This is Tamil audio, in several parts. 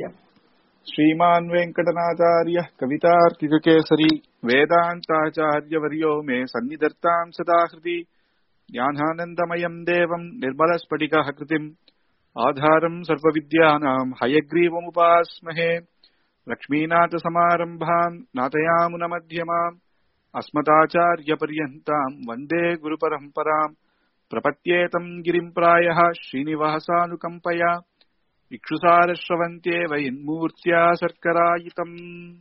श्रीमान् वेङ्कटनाचार्यः कवितार्किककेसरी वेदान्ताचार्यवर्यो मे सन्निधत्ताम् सदा हृदि ज्ञानानन्दमयम् देवम् निर्मलस्फटिकः कृतिम् आधारम् सर्वविद्यानाम् हयग्रीवमुपास्महे लक्ष्मीनाथसमारम्भाम् नाथयामुनमध्यमाम् अस्मदाचार्यपर्यन्ताम् वन्दे गुरुपरम्पराम् प्रपद्येतम् गिरिम् प्रायः श्रीनिवासानुकम्पया இக்ஷுசாரஸ்ரவந்தேவ இன்மூர்த்தியா சர்க்கராயிதம்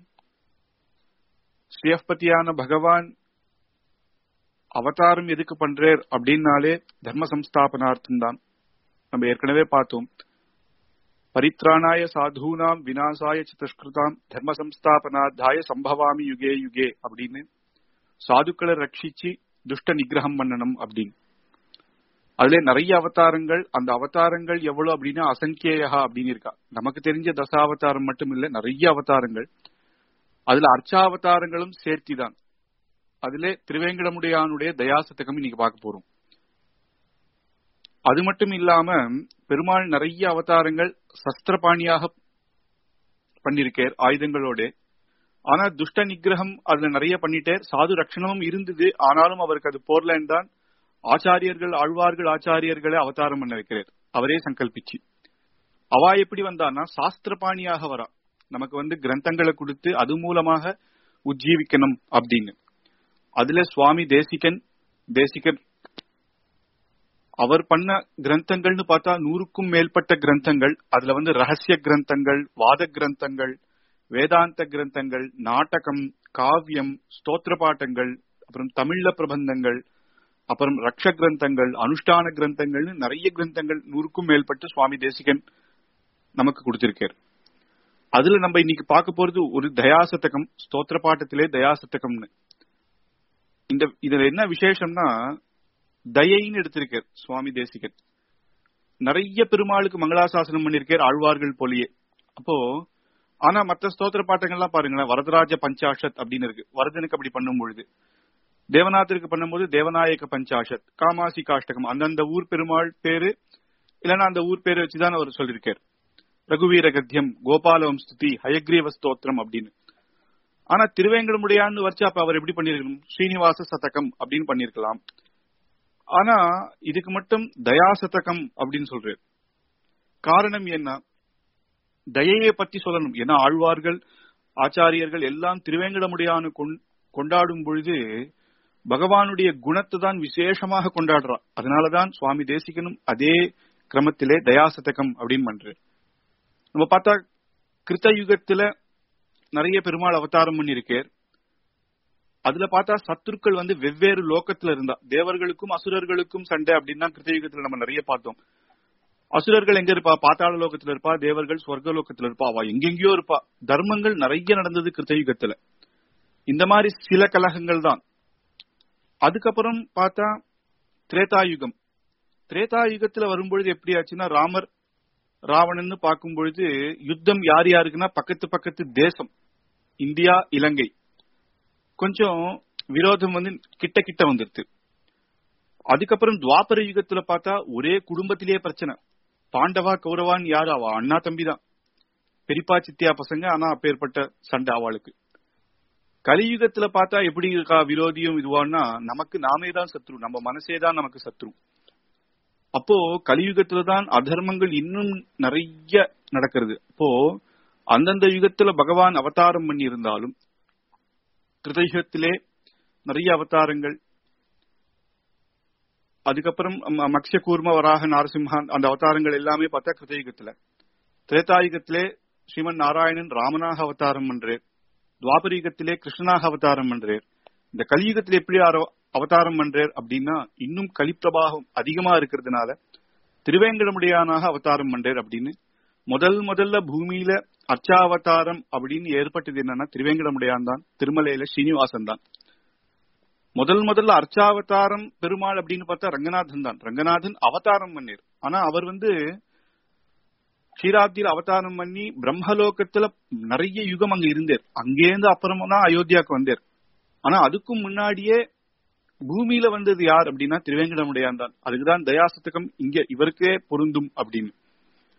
ஸ்ரீயப்பதியான பகவான் அவதாரம் எதுக்கு பண்றார் அப்படின்னாலே தர்ம சம்ஸ்தாபனார்த்தம் தான் நம்ம ஏற்கனவே பார்த்தோம் பரித்ராணாய சாதுனாம் வினாசாய சதுஷ்கிருதாம் தர்ம சம்ஸ்தாபனாத்தாய சம்பவாமி யுகே யுகே அப்படின்னு சாதுக்களை ரட்சிச்சு துஷ்ட நிகிரகம் பண்ணணும் அப்படின்னு அதுல நிறைய அவதாரங்கள் அந்த அவதாரங்கள் எவ்வளவு அப்படின்னா அசங்கியா அப்படின்னு இருக்கா நமக்கு தெரிஞ்ச தசாவதாரம் மட்டும் இல்ல நிறைய அவதாரங்கள் அதுல அர்ச்சாவதாரங்களும் சேர்த்திதான் அதுல திருவேங்கடமுடையானுடைய தயாசத்தகம் இன்னைக்கு பார்க்க போறோம் அது மட்டும் இல்லாம பெருமாள் நிறைய அவதாரங்கள் சஸ்திரபாணியாக பண்ணிருக்கார் ஆயுதங்களோட ஆனா துஷ்ட நிகிரகம் அதுல நிறைய பண்ணிட்டார் சாது ரட்சணமும் இருந்தது ஆனாலும் அவருக்கு அது போர்லேன் தான் ஆச்சாரியர்கள் ஆழ்வார்கள் ஆச்சாரியர்களை அவதாரம் பண்ண வைக்கிறார் அவரே சங்கல்பிச்சு அவா எப்படி வந்தான்னா சாஸ்திரபாணியாக வரா நமக்கு வந்து கிரந்தங்களை கொடுத்து அது மூலமாக உஜ்ஜீவிக்கணும் அப்படின்னு அதுல சுவாமி தேசிகன் தேசிகன் அவர் பண்ண கிரந்தங்கள்னு பார்த்தா நூறுக்கும் மேற்பட்ட கிரந்தங்கள் அதுல வந்து ரகசிய கிரந்தங்கள் வாத கிரந்தங்கள் வேதாந்த கிரந்தங்கள் நாடகம் காவியம் ஸ்தோத்திர பாட்டங்கள் அப்புறம் தமிழ்ல பிரபந்தங்கள் அப்புறம் ரக்ஷ கிரந்தங்கள் அனுஷ்டான கிரந்தங்கள்னு நிறைய கிரந்தங்கள் நூறுக்கும் மேற்பட்டு சுவாமி தேசிகன் நமக்கு கொடுத்திருக்கார் அதுல நம்ம இன்னைக்கு பார்க்க போறது ஒரு தயாசத்தகம் ஸ்தோத்திர பாட்டத்திலே தயாசத்தகம்னு இந்த இதுல என்ன விசேஷம்னா தயைன்னு எடுத்திருக்கார் சுவாமி தேசிகன் நிறைய பெருமாளுக்கு மங்களாசாசனம் பண்ணிருக்கார் ஆழ்வார்கள் போலியே அப்போ ஆனா மத்த ஸ்தோத்திர பாட்டங்கள்லாம் பாருங்களேன் வரதராஜ பஞ்சாஷத் அப்படின்னு இருக்கு வரதனுக்கு அப்படி பண்ணும் பொழுது தேவநாத்திற்கு பண்ணும்போது தேவநாயக பஞ்சாஷத் காமாசி காஷ்டகம் அந்தந்த ஊர் பெருமாள் பேரு இல்லைன்னா அந்த ஊர் பேரு வச்சுதான் அவர் சொல்லியிருக்கார் ரகுவீர கத்தியம் கோபாலவம் ஸ்துதி ஹயக்ரீவ ஸ்தோத்திரம் அப்படின்னு ஆனா திருவேங்கடமுடையான்னு வச்சு அப்ப அவர் எப்படி பண்ணிருக்கணும் ஸ்ரீனிவாச சதகம் அப்படின்னு பண்ணிருக்கலாம் ஆனா இதுக்கு மட்டும் தயாசதகம் அப்படின்னு சொல்றாரு காரணம் என்ன தயையை பத்தி சொல்லணும் ஏன்னா ஆழ்வார்கள் ஆச்சாரியர்கள் எல்லாம் திருவேங்கடமுடையானு கொண்டாடும் பொழுது பகவானுடைய குணத்தை தான் விசேஷமாக கொண்டாடுறா அதனாலதான் சுவாமி தேசிகனும் அதே கிரமத்திலே தயாசதகம் அப்படின்னு பண்றாரு நம்ம பார்த்தா கிருத்த யுகத்துல நிறைய பெருமாள் அவதாரம் பண்ணிருக்கார் அதுல பார்த்தா சத்துருக்கள் வந்து வெவ்வேறு லோக்கத்துல இருந்தா தேவர்களுக்கும் அசுரர்களுக்கும் சண்டை அப்படின்னா கிருத்தயுகத்துல நம்ம நிறைய பார்த்தோம் அசுரர்கள் எங்க இருப்பா பாத்தாள லோகத்துல இருப்பா தேவர்கள் சொர்க்க லோகத்துல இருப்பா அவ எங்கெங்கயோ இருப்பா தர்மங்கள் நிறைய நடந்தது கிருத்தயுகத்துல இந்த மாதிரி சில கலகங்கள் தான் அதுக்கப்புறம் பார்த்தா திரேதாயுகம் திரேதாயுகத்துல வரும்பொழுது எப்படி ஆச்சுன்னா ராமர் ராவணன் பார்க்கும் பொழுது யுத்தம் யார் யாருக்குன்னா பக்கத்து பக்கத்து தேசம் இந்தியா இலங்கை கொஞ்சம் விரோதம் வந்து கிட்ட கிட்ட வந்துருது அதுக்கப்புறம் துவாபர யுகத்துல பார்த்தா ஒரே குடும்பத்திலேயே பிரச்சனை பாண்டவா கௌரவான் யாரு அவ அண்ணா தம்பி தான் பெரியப்பா சித்தியா பசங்க ஆனா அப்பேற்பட்ட சண்டை அவளுக்கு கலியுகத்துல பார்த்தா எப்படி இருக்கா விரோதியும் இதுவான்னா நமக்கு நாமே தான் சத்ரு நம்ம மனசே தான் நமக்கு சத்ரு அப்போ கலியுகத்துல தான் அதர்மங்கள் இன்னும் நிறைய நடக்கிறது அப்போ அந்தந்த யுகத்துல பகவான் அவதாரம் பண்ணி இருந்தாலும் கிருதயுகத்திலே நிறைய அவதாரங்கள் அதுக்கப்புறம் மக்ஷ கூர்ம வராக நாரசிம்ஹான் அந்த அவதாரங்கள் எல்லாமே பார்த்தா கிருதயுகத்துல திரேதாயுகத்திலே ஸ்ரீமன் நாராயணன் ராமனாக அவதாரம் பண்றார் துவாபரீகத்திலே கிருஷ்ணனாக அவதாரம் பண்றார் இந்த கலியுகத்திலே எப்படி அவதாரம் பண்றார் அப்படின்னா இன்னும் கலிப்பிரபாகம் அதிகமா இருக்கிறதுனால திருவேங்கடமுடையானாக அவதாரம் பண்றார் அப்படின்னு முதல் முதல்ல பூமியில அர்ச்சாவதாரம் அப்படின்னு ஏற்பட்டது என்னன்னா திருவேங்கடமுடையான் தான் திருமலையில ஸ்ரீனிவாசன் தான் முதல் முதல்ல அர்ச்சாவதாரம் பெருமாள் அப்படின்னு பார்த்தா ரங்கநாதன் தான் ரங்கநாதன் அவதாரம் பண்ணார் ஆனா அவர் வந்து க்ஷீராப்தியில் அவதாரம் பண்ணி பிரம்மலோகத்துல நிறைய யுகம் அங்க இருந்தார் அங்கேருந்து அப்புறமா தான் அயோத்தியாவுக்கு வந்தார் ஆனா அதுக்கும் முன்னாடியே பூமியில வந்தது யார் அப்படின்னா திருவேங்கடமுடையான் தான் அதுக்குதான் தயாசத்தகம் இங்க இவருக்கே பொருந்தும் அப்படின்னு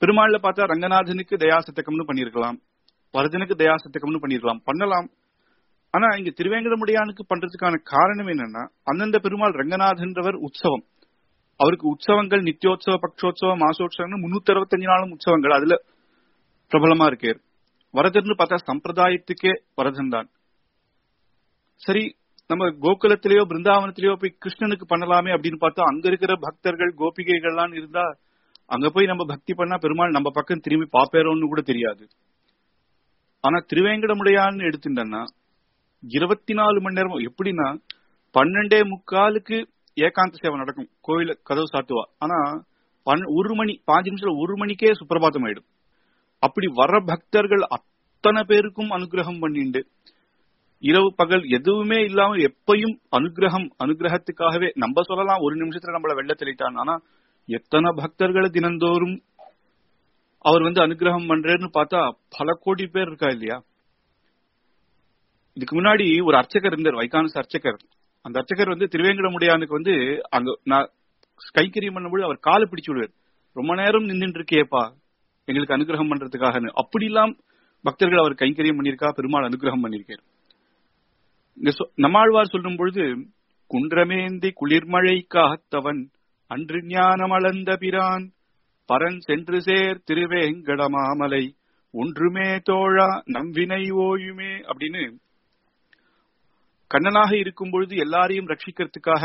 பெருமாள்ல பார்த்தா ரங்கநாதனுக்கு தயாசத்தகம்னு பண்ணிருக்கலாம் வரதனுக்கு தயாசத்தகம்னு பண்ணிருக்கலாம் பண்ணலாம் ஆனா இங்க திருவேங்கடமுடியானுக்கு பண்றதுக்கான காரணம் என்னன்னா அந்தந்த பெருமாள் ரங்கநாதன்றவர் உற்சவம் அவருக்கு உற்சவங்கள் நித்தியோத்சவ பக்ஷோத்சவம் மாசோத்சவம் முன்னூத்தி அறுபத்தஞ்சு நாளும் உற்சவங்கள் அதுல பிரபலமா இருக்கு வரதர்னு பார்த்தா சம்பிரதாயத்துக்கே வரதன் தான் சரி நம்ம கோகுலத்திலேயோ பிருந்தாவனத்திலேயோ போய் கிருஷ்ணனுக்கு பண்ணலாமே அப்படின்னு பார்த்தா அங்க இருக்கிற பக்தர்கள் கோபிகைகள்லாம் இருந்தா அங்க போய் நம்ம பக்தி பண்ணா பெருமாள் நம்ம பக்கம் திரும்பி பாப்பேறோம்னு கூட தெரியாது ஆனா திருவேங்கடமுடையான்னு எடுத்துட்டேன்னா இருபத்தி நாலு மணி நேரம் எப்படின்னா பன்னெண்டே முக்காலுக்கு ஏகாந்த சேவை நடக்கும் கோயில கதவு சாத்துவா ஆனா ஒரு மணி பாஞ்சு நிமிஷம் ஒரு மணிக்கே சுப்பிரபாதம் ஆயிடும் அப்படி வர பக்தர்கள் அத்தனை பேருக்கும் அனுகிரகம் பண்ணிண்டு இரவு பகல் எதுவுமே இல்லாம எப்பயும் அனுகிரகம் அனுகிரகத்துக்காகவே நம்ம சொல்லலாம் ஒரு நிமிஷத்துல நம்மள வெள்ள தெளிட்டான் ஆனா எத்தனை பக்தர்களை தினந்தோறும் அவர் வந்து அனுகிரகம் பண்றேன்னு பார்த்தா பல கோடி பேர் இருக்கா இல்லையா இதுக்கு முன்னாடி ஒரு அர்ச்சகர் இருந்தார் வைகானஸ் அர்ச்சகர் அந்த அர்ச்சகர் வந்து திருவேங்கடமுடியானுக்கு வந்து அங்க நான் கைக்கரியம் பண்ணும்போது அவர் காலை பிடிச்சு விடுவார் ரொம்ப நேரம் நின்றுட்டு இருக்கேப்பா எங்களுக்கு அனுகிரகம் பண்றதுக்காக அப்படி எல்லாம் பக்தர்கள் அவர் கைங்கரியம் பண்ணிருக்கா பெருமாள் அனுகிரகம் பண்ணிருக்கார் இங்க நம்மாழ்வார் சொல்லும் பொழுது குன்றமேந்தி குளிர்மழை காத்தவன் அன்று ஞானம் அளந்த பிரான் பரன் சென்று சேர் திருவேங்கடமாமலை ஒன்றுமே தோழா நம்பினை ஓயுமே அப்படின்னு கண்ணனாக இருக்கும் பொழுது எல்லாரையும் ரட்சிக்கிறதுக்காக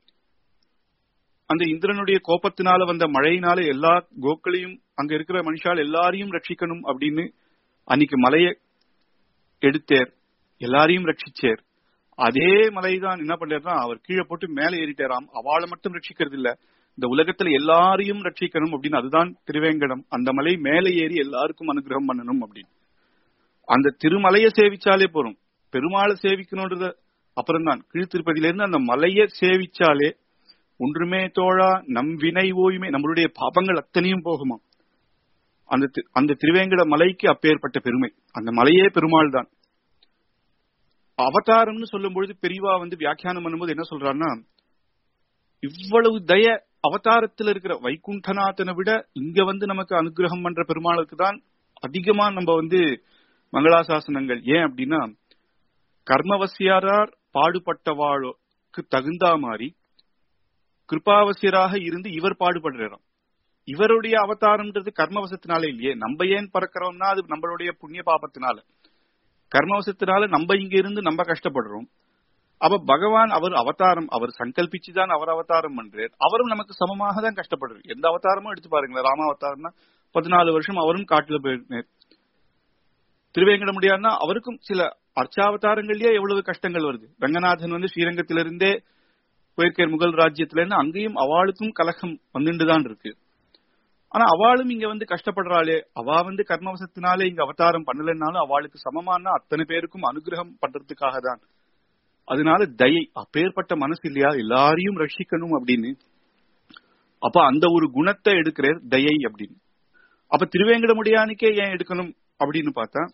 அந்த இந்திரனுடைய கோபத்தினால வந்த மழையினால எல்லா கோக்களையும் அங்க இருக்கிற மனுஷால் எல்லாரையும் ரட்சிக்கணும் அப்படின்னு அன்னைக்கு மலைய எடுத்தேர் எல்லாரையும் ரட்சிச்சேர் அதே மலைதான் என்ன பண்ணார்னா அவர் கீழே போட்டு மேலே ஏறிட்டாராம் அவளை மட்டும் ரட்சிக்கிறது இல்ல இந்த உலகத்துல எல்லாரையும் ரட்சிக்கணும் அப்படின்னு அதுதான் திருவேங்கடம் அந்த மலை மேலே ஏறி எல்லாருக்கும் அனுகிரகம் பண்ணணும் அப்படின்னு அந்த திருமலையை சேவிச்சாலே போறோம் பெருமாளை சேவிக்கணும்ன்றத அப்புறம் தான் கீழ்த்திருப்பதியில இருந்து அந்த மலையை சேவிச்சாலே ஒன்றுமே தோழா நம் வினை ஓயுமே நம்மளுடைய பாபங்கள் அத்தனையும் போகுமா அந்த அந்த திருவேங்கட மலைக்கு அப்பேற்பட்ட பெருமை அந்த மலையே பெருமாள் தான் அவதாரம்னு சொல்லும் பொழுது பெரியவா வந்து வியாக்கியானம் பண்ணும்போது என்ன சொல்றாருன்னா இவ்வளவு தய அவதாரத்துல இருக்கிற வைகுண்டநாதனை விட இங்க வந்து நமக்கு அனுகிரகம் பண்ற பெருமாளுக்கு தான் அதிகமா நம்ம வந்து மங்களாசாசனங்கள் ஏன் அப்படின்னா கர்மவசியாரார் பாடுபட்டவாளுக்கு தகுந்தா மாதிரி கிருபாவசியராக இருந்து இவர் பாடுபடுறாராம் இவருடைய அவதாரம்ன்றது கர்மவசத்தினால இல்லையே நம்ம ஏன் பறக்கிறோம்னா அது நம்மளுடைய புண்ணிய பாபத்தினால கர்மவசத்தினால நம்ம இங்க இருந்து நம்ம கஷ்டப்படுறோம் அப்ப பகவான் அவர் அவதாரம் அவர் சங்கல்பிச்சுதான் அவர் அவதாரம் பண்றார் அவரும் நமக்கு சமமாக தான் கஷ்டப்படுறாரு எந்த அவதாரமும் எடுத்து பாருங்களேன் ராம அவதாரம்னா பதினாலு வருஷம் அவரும் காட்டுல போயிருந்தார் திருவேங்கட முடியாதுன்னா அவருக்கும் சில அர்ச்சாவதாரங்கள்லயே எவ்வளவு கஷ்டங்கள் வருது ரங்கநாதன் வந்து ஸ்ரீரங்கத்திலிருந்தே போயிருக்கார் முகல் ராஜ்யத்துல இருந்து அங்கேயும் அவளுக்கும் கலகம் வந்துட்டு தான் இருக்கு ஆனா அவளும் இங்க வந்து கஷ்டப்படுறாளே அவ வந்து கர்மவசத்தினாலே இங்க அவதாரம் பண்ணலன்னாலும் அவளுக்கு சமமான அத்தனை பேருக்கும் அனுகிரகம் பண்றதுக்காக தான் அதனால தயை அப்பேற்பட்ட மனசு இல்லையா எல்லாரையும் ரட்சிக்கணும் அப்படின்னு அப்ப அந்த ஒரு குணத்தை எடுக்கிறார் தயை அப்படின்னு அப்ப திருவேங்கடமுடியானுக்கே ஏன் எடுக்கணும் அப்படின்னு பார்த்தா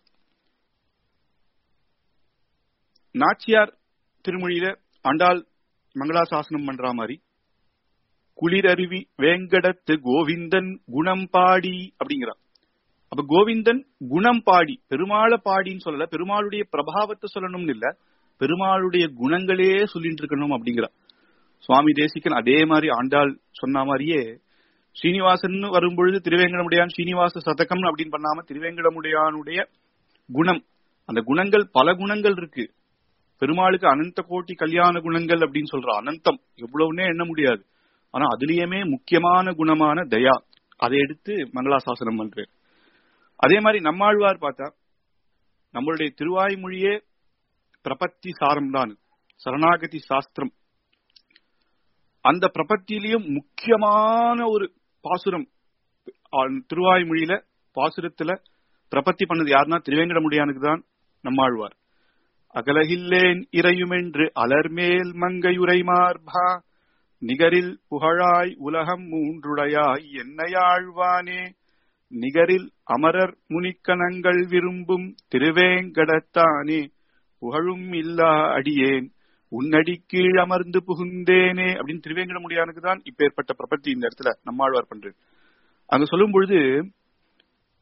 நாச்சியார் திருமொழியில ஆண்டாள் மங்களாசாசனம் பண்ற மாதிரி குளிரருவி வேங்கடத்து கோவிந்தன் குணம் பாடி அப்படிங்கிறார் அப்ப கோவிந்தன் குணம் பாடி பெருமாளை பாடின்னு சொல்லல பெருமாளுடைய பிரபாவத்தை சொல்லணும்னு இல்ல பெருமாளுடைய குணங்களே சொல்லிட்டு இருக்கணும் அப்படிங்கிறார் சுவாமி தேசிகன் அதே மாதிரி ஆண்டாள் சொன்ன மாதிரியே ஸ்ரீனிவாசன் வரும்பொழுது திருவேங்கடமுடையான் ஸ்ரீனிவாச சதகம் அப்படின்னு பண்ணாம திருவேங்கடமுடையானுடைய குணம் அந்த குணங்கள் பல குணங்கள் இருக்கு பெருமாளுக்கு அனந்த கோட்டி கல்யாண குணங்கள் அப்படின்னு சொல்ற அனந்தம் எவ்வளவுன்னே எண்ண முடியாது ஆனா அதுலயுமே முக்கியமான குணமான தயா அதை எடுத்து மங்களாசாசனம் பண்றாரு அதே மாதிரி நம்மாழ்வார் பார்த்தா நம்மளுடைய திருவாய்மொழியே பிரபத்தி சாரம் தான் சரணாகதி சாஸ்திரம் அந்த பிரபத்திலையும் முக்கியமான ஒரு பாசுரம் திருவாய்மொழியில பாசுரத்துல பிரபத்தி பண்ணது யாருன்னா திருவேங்கடமுடியானுக்கு தான் நம்மாழ்வார் அகலகில்லேன் இறையுமென்று அலர்மேல் மங்கையுரை மார்பா நிகரில் புகழாய் உலகம் மூன்றுடையாய் என்னையாழ்வானே நிகரில் அமரர் முனிக்கணங்கள் விரும்பும் திருவேங்கடத்தானே புகழும் இல்லா அடியேன் உன்னடி கீழ் அமர்ந்து புகுந்தேனே அப்படின்னு திருவேங்கட முடியானுக்கு தான் இப்ப ஏற்பட்ட பிரபத்தி இந்த இடத்துல நம்மாழ்வார் பண்றது அங்க சொல்லும் பொழுது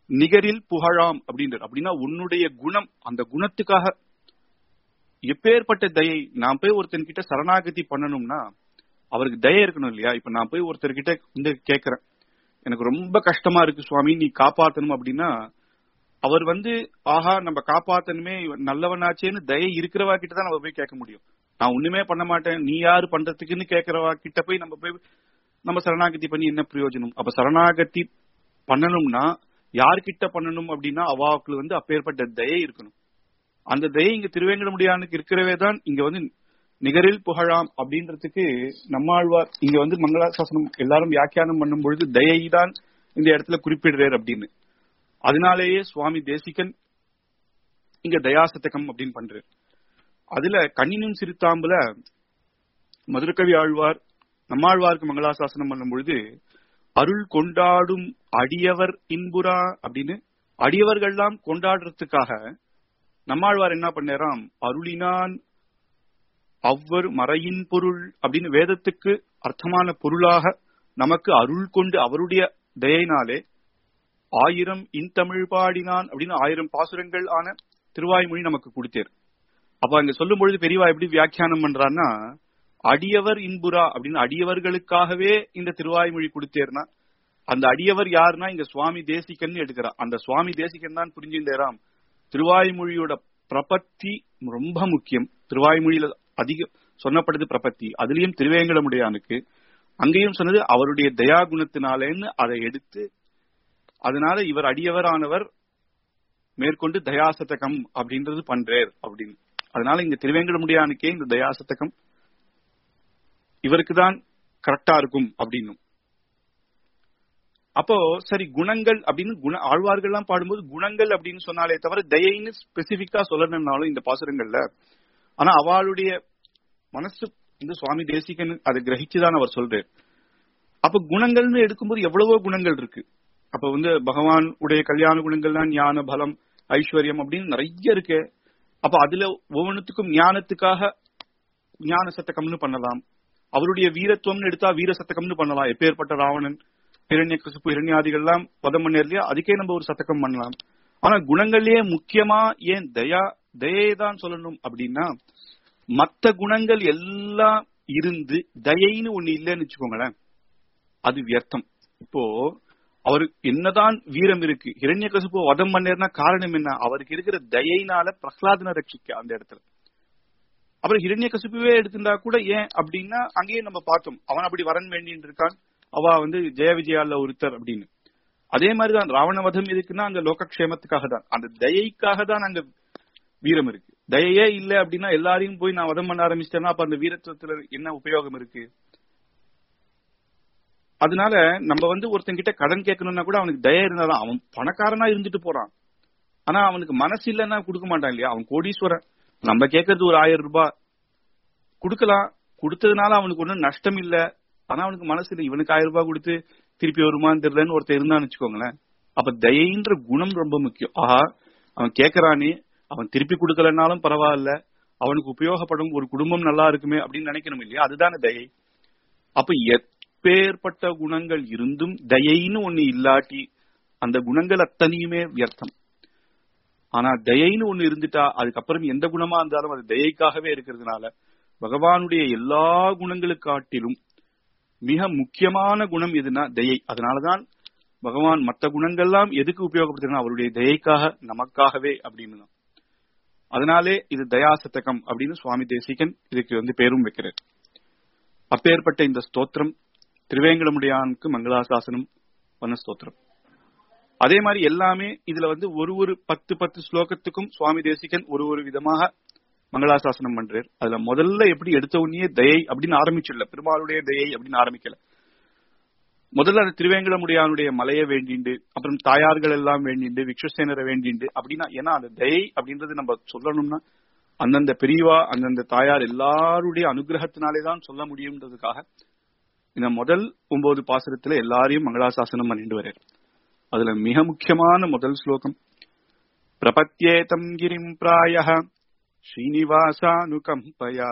நிகரில் புகழாம் அப்படின்றார் அப்படின்னா உன்னுடைய குணம் அந்த குணத்துக்காக எப்பேற்பட்ட தயை நான் போய் ஒருத்தன் கிட்ட சரணாகதி பண்ணணும்னா அவருக்கு தயை இருக்கணும் இல்லையா இப்ப நான் போய் ஒருத்தர் கிட்ட வந்து கேக்குறேன் எனக்கு ரொம்ப கஷ்டமா இருக்கு சுவாமி நீ காப்பாத்தணும் அப்படின்னா அவர் வந்து ஆஹா நம்ம காப்பாத்தணுமே இவன் நல்லவனாச்சேன்னு தயை இருக்கிறவா கிட்ட தான் நம்ம போய் கேட்க முடியும் நான் ஒண்ணுமே பண்ண மாட்டேன் நீ யாரு பண்றதுக்குன்னு கேட்கறவா கிட்ட போய் நம்ம போய் நம்ம சரணாகதி பண்ணி என்ன பிரயோஜனம் அப்ப சரணாகதி பண்ணணும்னா யார்கிட்ட பண்ணணும் அப்படின்னா அவாவுக்கு வந்து அப்பேற்பட்ட தயை இருக்கணும் அந்த தயை இங்க திருவேங்கடமுடியானுக்கு இருக்கிறவே தான் இங்க வந்து நிகரில் புகழாம் அப்படின்றதுக்கு நம்மாழ்வார் இங்க வந்து மங்களாசாசனம் எல்லாரும் வியாக்கியானம் பண்ணும் பொழுது தயை தான் இந்த இடத்துல குறிப்பிடுறார் அப்படின்னு அதனாலேயே சுவாமி தேசிகன் இங்க தயாசதகம் அப்படின்னு பண்றாரு அதுல கண்ணினும் சிறுத்தாம்புல மதுரகவி ஆழ்வார் நம்மாழ்வாருக்கு மங்களாசாசனம் பண்ணும் பொழுது அருள் கொண்டாடும் அடியவர் இன்புரா அப்படின்னு அடியவர்கள்லாம் கொண்டாடுறதுக்காக நம்மாழ்வார் என்ன பண்ணாராம் அருளினான் அவ்வர் மறையின் பொருள் அப்படின்னு வேதத்துக்கு அர்த்தமான பொருளாக நமக்கு அருள் கொண்டு அவருடைய தயினாலே ஆயிரம் இன்தமிழ் பாடினான் அப்படின்னு ஆயிரம் பாசுரங்கள் ஆன திருவாய்மொழி நமக்கு கொடுத்தார் அப்ப அங்க சொல்லும் பொழுது பெரியவா எப்படி வியாக்கியானம் பண்றான்னா அடியவர் இன்புரா அப்படின்னு அடியவர்களுக்காகவே இந்த திருவாய்மொழி கொடுத்தேர்னா அந்த அடியவர் யாருன்னா இங்க சுவாமி தேசிகன் எடுக்கிறா அந்த சுவாமி தேசிகன் தான் புரிஞ்சுட்டேராம் திருவாய்மொழியோட பிரபத்தி ரொம்ப முக்கியம் திருவாய்மொழியில அதிக சொன்னப்படுது பிரபத்தி அதுலயும் திருவேங்கடமுடையானுக்கு அங்கேயும் சொன்னது அவருடைய தயா குணத்தினாலேன்னு அதை எடுத்து அதனால இவர் அடியவரானவர் மேற்கொண்டு தயாசதகம் அப்படின்றது பண்றார் அப்படின்னு அதனால இங்க திருவேங்கடமுடியானுக்கே இந்த தயாசதகம் இவருக்கு தான் கரெக்டா இருக்கும் அப்படின்னும் அப்போ சரி குணங்கள் அப்படின்னு குண ஆழ்வார்கள்லாம் பாடும்போது குணங்கள் அப்படின்னு சொன்னாலே தவிர தயைன்னு ஸ்பெசிபிக்கா சொல்லணும்னாலும் இந்த பாசுரங்கள்ல ஆனா அவளுடைய மனசு வந்து சுவாமி தேசிகன் அதை கிரகிச்சுதான் அவர் சொல்றாரு அப்ப குணங்கள்னு எடுக்கும்போது எவ்வளவோ குணங்கள் இருக்கு அப்ப வந்து பகவான் உடைய கல்யாண குணங்கள் தான் ஞான பலம் ஐஸ்வர்யம் அப்படின்னு நிறைய இருக்கு அப்ப அதுல ஒவ்வொன்றுத்துக்கும் ஞானத்துக்காக ஞான சத்தகம்னு பண்ணலாம் அவருடைய வீரத்துவம்னு எடுத்தா வீர சத்தகம்னு பண்ணலாம் எப்பேற்பட்ட ராவணன் ஹிரண்ய கசுப்பு ஹிரண்யாதிகள் எல்லாம் பதம் பண்ண இல்லையா அதுக்கே நம்ம ஒரு சத்தகம் பண்ணலாம் ஆனா குணங்கள்லயே முக்கியமா ஏன் தயா தயை தான் சொல்லணும் அப்படின்னா மத்த குணங்கள் எல்லாம் இருந்து தயைன்னு ஒண்ணு இல்லைன்னு வச்சுக்கோங்களேன் அது வியர்த்தம் இப்போ அவருக்கு என்னதான் வீரம் இருக்கு ஹிரண்ய கசுப்பு வதம் பண்ணேர்னா காரணம் என்ன அவருக்கு இருக்கிற தயைனால பிரகலாதனை ரட்சிக்க அந்த இடத்துல அப்புறம் ஹிரண்ய கசுப்புவே எடுத்திருந்தா கூட ஏன் அப்படின்னா அங்கேயே நம்ம பார்த்தோம் அவன் அப்படி வரன் வேண்டின்னு இருக்கான் அவ வந்து ஜெய விஜயால ஒருத்தர் அப்படின்னு அதே மாதிரிதான் ராவணவதம் எதுக்குன்னா அங்க லோகக்ஷேமத்துக்காக தான் அந்த தயைக்காக தான் அங்க வீரம் இருக்கு தயையே இல்ல அப்படின்னா எல்லாரையும் போய் நான் வதம் பண்ண ஆரம்பிச்சிட்டேன்னா அப்ப அந்த வீரத்துவத்துல என்ன உபயோகம் இருக்கு அதனால நம்ம வந்து ஒருத்தன் கிட்ட கடன் கேட்கணும்னா கூட அவனுக்கு தய இருந்தாதான் அவன் பணக்காரனா இருந்துட்டு போறான் ஆனா அவனுக்கு மனசு இல்லைன்னா கொடுக்க மாட்டான் இல்லையா அவன் கோடீஸ்வரன் நம்ம கேட்கறது ஒரு ஆயிரம் ரூபாய் கொடுக்கலாம் கொடுத்ததுனால அவனுக்கு ஒன்றும் நஷ்டம் இல்ல ஆனா அவனுக்கு மனசு இல்லை இவனுக்கு ஆயிரம் ரூபாய் கொடுத்து திருப்பி வருமான்னு தெரியலன்னு ஒருத்தர் இருந்தான்னு வச்சுக்கோங்களேன் அப்ப தயைன்ற குணம் ரொம்ப முக்கியம் ஆஹா அவன் கேட்கறானே அவன் திருப்பி கொடுக்கலனாலும் பரவாயில்ல அவனுக்கு உபயோகப்படும் ஒரு குடும்பம் நல்லா இருக்குமே அப்படின்னு நினைக்கணும் இல்லையா அதுதானே தயை அப்ப எப்பேற்பட்ட குணங்கள் இருந்தும் தயைன்னு ஒண்ணு இல்லாட்டி அந்த குணங்கள் அத்தனையுமே வியர்த்தம் ஆனா தயைன்னு ஒண்ணு இருந்துட்டா அதுக்கப்புறம் எந்த குணமா இருந்தாலும் அது தயைக்காகவே இருக்கிறதுனால பகவானுடைய எல்லா குணங்களுக்காட்டிலும் மிக முக்கியமான குணம் எதுனா தயை அதனாலதான் பகவான் மற்ற குணங்கள்லாம் எதுக்கு உபயோகப்படுத்துறா அவருடைய தயைக்காக நமக்காகவே அப்படின்னு தான் அதனாலே இது தயாசதகம் அப்படின்னு சுவாமி தேசிகன் இதுக்கு வந்து பேரும் வைக்கிறார் அப்பேற்பட்ட இந்த ஸ்தோத்திரம் திருவேங்கடமுடியானுக்கு மங்களாசாசனம் வன ஸ்தோத்திரம் அதே மாதிரி எல்லாமே இதுல வந்து ஒரு ஒரு பத்து பத்து ஸ்லோகத்துக்கும் சுவாமி தேசிகன் ஒரு ஒரு விதமாக மங்களாசாசனம் பண்றார் அதுல முதல்ல எப்படி எடுத்த உடனே தயை அப்படின்னு ஆரம்பிச்சிடல பெருமாளுடைய தயை அப்படின்னு ஆரம்பிக்கல முதல்ல அந்த திருவேங்கடமுடியானுடைய மலையை வேண்டிண்டு அப்புறம் தாயார்கள் எல்லாம் வேண்டிண்டு விக்ஷசேனரை வேண்டிண்டு அப்படின்னா ஏன்னா அந்த தயை அப்படின்றது நம்ம சொல்லணும்னா அந்தந்த பெரியவா அந்தந்த தாயார் எல்லாருடைய அனுகிரகத்தினாலே தான் சொல்ல முடியும்ன்றதுக்காக இந்த முதல் ஒன்பது பாசுரத்துல எல்லாரையும் மங்களாசாசனம் பண்ணிட்டு வர்றார் அதுல மிக முக்கியமான முதல் ஸ்லோகம் பிரபத்யேதம் கிரிம் பிராய ஸ்ரீனிவாசானுகம்பயா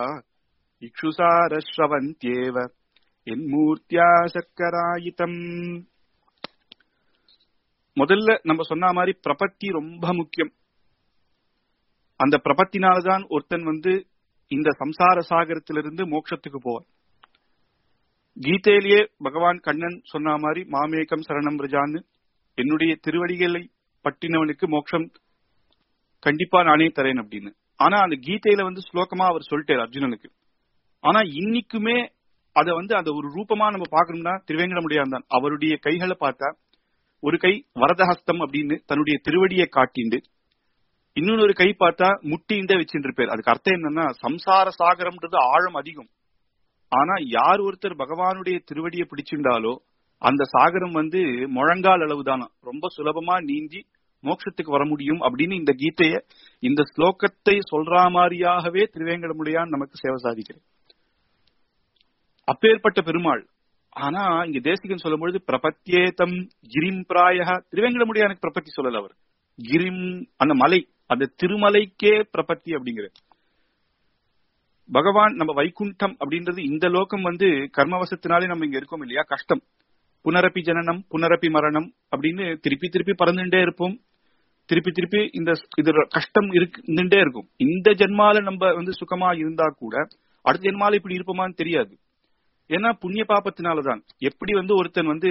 இக்ஷுசாரஸ்ரவந்தியேவ என்மூர்த்தியா சக்கராயிதம் முதல்ல நம்ம சொன்ன மாதிரி பிரபத்தி ரொம்ப முக்கியம் அந்த பிரபத்தினால்தான் ஒருத்தன் வந்து இந்த சம்சார சாகரத்திலிருந்து மோட்சத்துக்கு போவான் கீதையிலேயே பகவான் கண்ணன் சொன்ன மாதிரி மாமேகம் சரணம் பிரஜான்னு என்னுடைய திருவடிகளை பட்டினவனுக்கு மோட்சம் கண்டிப்பா நானே தரேன் அப்படின்னு ஆனா அந்த கீதையில வந்து ஸ்லோகமா அவர் சொல்லிட்டார் அர்ஜுனனுக்கு ஆனா இன்னைக்குமே அத வந்து அந்த ஒரு ரூபமா நம்ம பாக்கணும்னா திருவேங்கடமுடியான் தான் அவருடைய கைகளை பார்த்தா ஒரு கை வரதஹஸ்தம் அப்படின்னு தன்னுடைய திருவடியை காட்டிண்டு இன்னொரு கை பார்த்தா முட்டிண்ட வச்சுட்டு இருப்பார் அதுக்கு அர்த்தம் என்னன்னா சம்சார சாகரம்ன்றது ஆழம் அதிகம் ஆனா யார் ஒருத்தர் பகவானுடைய திருவடியை பிடிச்சிருந்தாலோ அந்த சாகரம் வந்து முழங்கால் அளவுதானா ரொம்ப சுலபமா நீந்தி மோட்சத்துக்கு வர முடியும் அப்படின்னு இந்த கீதைய இந்த ஸ்லோகத்தை சொல்ற மாதிரியாகவே திருவேங்கடமுடியான் நமக்கு சேவை சாதிக்கிறது அப்பேற்பட்ட பெருமாள் ஆனா இங்க தேசிகன் சொல்லும் பொழுது பிரபத்தியேதம் கிரிம் பிராய திருவேங்கடமுடியானுக்கு பிரபத்தி சொல்லல அவர் கிரிம் அந்த மலை அந்த திருமலைக்கே பிரபத்தி அப்படிங்கிற பகவான் நம்ம வைகுண்டம் அப்படின்றது இந்த லோகம் வந்து கர்மவசத்தினாலே நம்ம இங்க இருக்கோம் இல்லையா கஷ்டம் புனரப்பி ஜனனம் புனரப்பி மரணம் அப்படின்னு திருப்பி திருப்பி பறந்துட்டே இருப்போம் திருப்பி திருப்பி இந்த இது கஷ்டம் இருந்துட்டே இருக்கும் இந்த ஜென்மால நம்ம வந்து சுகமா இருந்தா கூட அடுத்த ஜென்மால இப்படி இருப்போமான்னு தெரியாது ஏன்னா புண்ணிய பாப்பத்தினாலதான் எப்படி வந்து ஒருத்தன் வந்து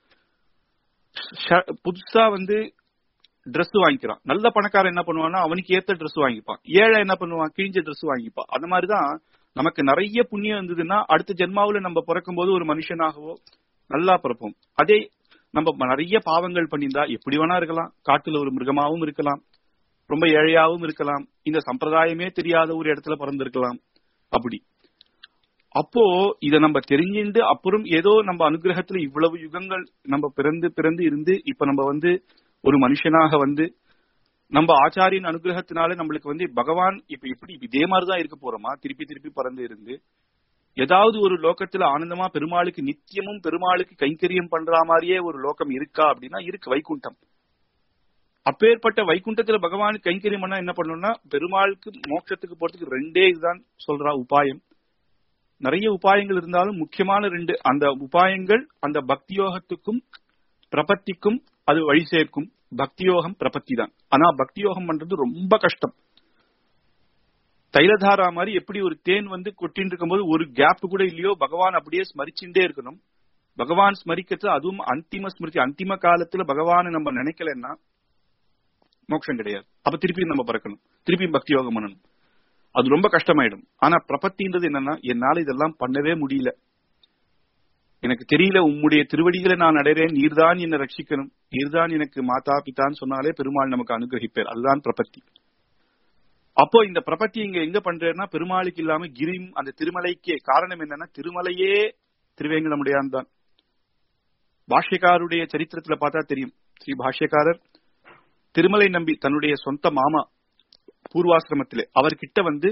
புதுசா வந்து ட்ரெஸ் வாங்கிக்கிறான் நல்ல பணக்காரன் என்ன பண்ணுவான்னா அவனுக்கு ஏத்த ட்ரெஸ் வாங்கிப்பான் ஏழை என்ன பண்ணுவான் கிழிஞ்ச ட்ரெஸ் வாங்கிப்பான் அந்த மாதிரிதான் நமக்கு நிறைய புண்ணியம் இருந்ததுன்னா அடுத்த ஜென்மாவில நம்ம பிறக்கும் போது ஒரு மனுஷனாகவோ நல்லா பிறப்போம் அதே நம்ம நிறைய பாவங்கள் பண்ணியிருந்தா எப்படி வேணா இருக்கலாம் காட்டுல ஒரு மிருகமாவும் இருக்கலாம் ரொம்ப ஏழையாவும் இருக்கலாம் இந்த சம்பிரதாயமே தெரியாத ஒரு இடத்துல பிறந்திருக்கலாம் அப்படி அப்போ இத நம்ம தெரிஞ்சுண்டு அப்புறம் ஏதோ நம்ம அனுகிரகத்துல இவ்வளவு யுகங்கள் நம்ம பிறந்து பிறந்து இருந்து இப்ப நம்ம வந்து ஒரு மனுஷனாக வந்து நம்ம ஆச்சாரியின் அனுகிரகத்தினால நம்மளுக்கு வந்து பகவான் இப்ப எப்படி இதே மாதிரிதான் இருக்க போறோமா திருப்பி திருப்பி பறந்து இருந்து ஏதாவது ஒரு லோகத்துல ஆனந்தமா பெருமாளுக்கு நித்தியமும் பெருமாளுக்கு கைங்கரியம் பண்ற மாதிரியே ஒரு லோகம் இருக்கா அப்படின்னா இருக்கு வைகுண்டம் அப்பேற்பட்ட வைகுண்டத்துல பகவானுக்கு கைங்கரியம் பண்ணா என்ன பண்ணணும்னா பெருமாளுக்கு மோட்சத்துக்கு போறதுக்கு ரெண்டே இதுதான் சொல்றா உபாயம் நிறைய உபாயங்கள் இருந்தாலும் முக்கியமான ரெண்டு அந்த உபாயங்கள் அந்த பக்தியோகத்துக்கும் பிரபத்திக்கும் அது வழி சேர்க்கும் பக்தியோகம் பிரபத்தி தான் ஆனா பக்தியோகம் பண்றது ரொம்ப கஷ்டம் தைலதாரா மாதிரி எப்படி ஒரு தேன் வந்து கொட்டின்னு இருக்கும்போது ஒரு கேப் கூட இல்லையோ பகவான் அப்படியே ஸ்மரிச்சுட்டே இருக்கணும் பகவான் ஸ்மரிக்கிறது அதுவும் அந்திம ஸ்மிருதி அந்திம காலத்துல பகவானை நம்ம நினைக்கலன்னா மோட்சம் கிடையாது அப்ப திருப்பி நம்ம பறக்கணும் திருப்பி பக்தி யோகம் பண்ணணும் அது ரொம்ப கஷ்டமாயிடும் ஆனா பிரபத்தின்றது என்னன்னா என்னால இதெல்லாம் பண்ணவே முடியல எனக்கு தெரியல உம்முடைய திருவடிகளை நான் அடைறேன் நீர்தான் என்னை ரட்சிக்கணும் நீர்தான் எனக்கு மாதா பிதான்னு சொன்னாலே பெருமாள் நமக்கு அனுகிரகிப்பார் அதுதான் பிரபத்தி அப்போ இந்த பிரபத்தி இங்க எங்க பண்றேன்னா பெருமாளுக்கு இல்லாம கிரிம் அந்த திருமலைக்கே காரணம் என்னன்னா திருமலையே திருவேங்கடமுடையான் தான் பாஷ்யக்காருடைய சரித்திரத்துல பார்த்தா தெரியும் ஸ்ரீ பாஷ்யக்காரர் திருமலை நம்பி தன்னுடைய சொந்த மாமா பூர்வாசிரமத்திலே அவர்கிட்ட வந்து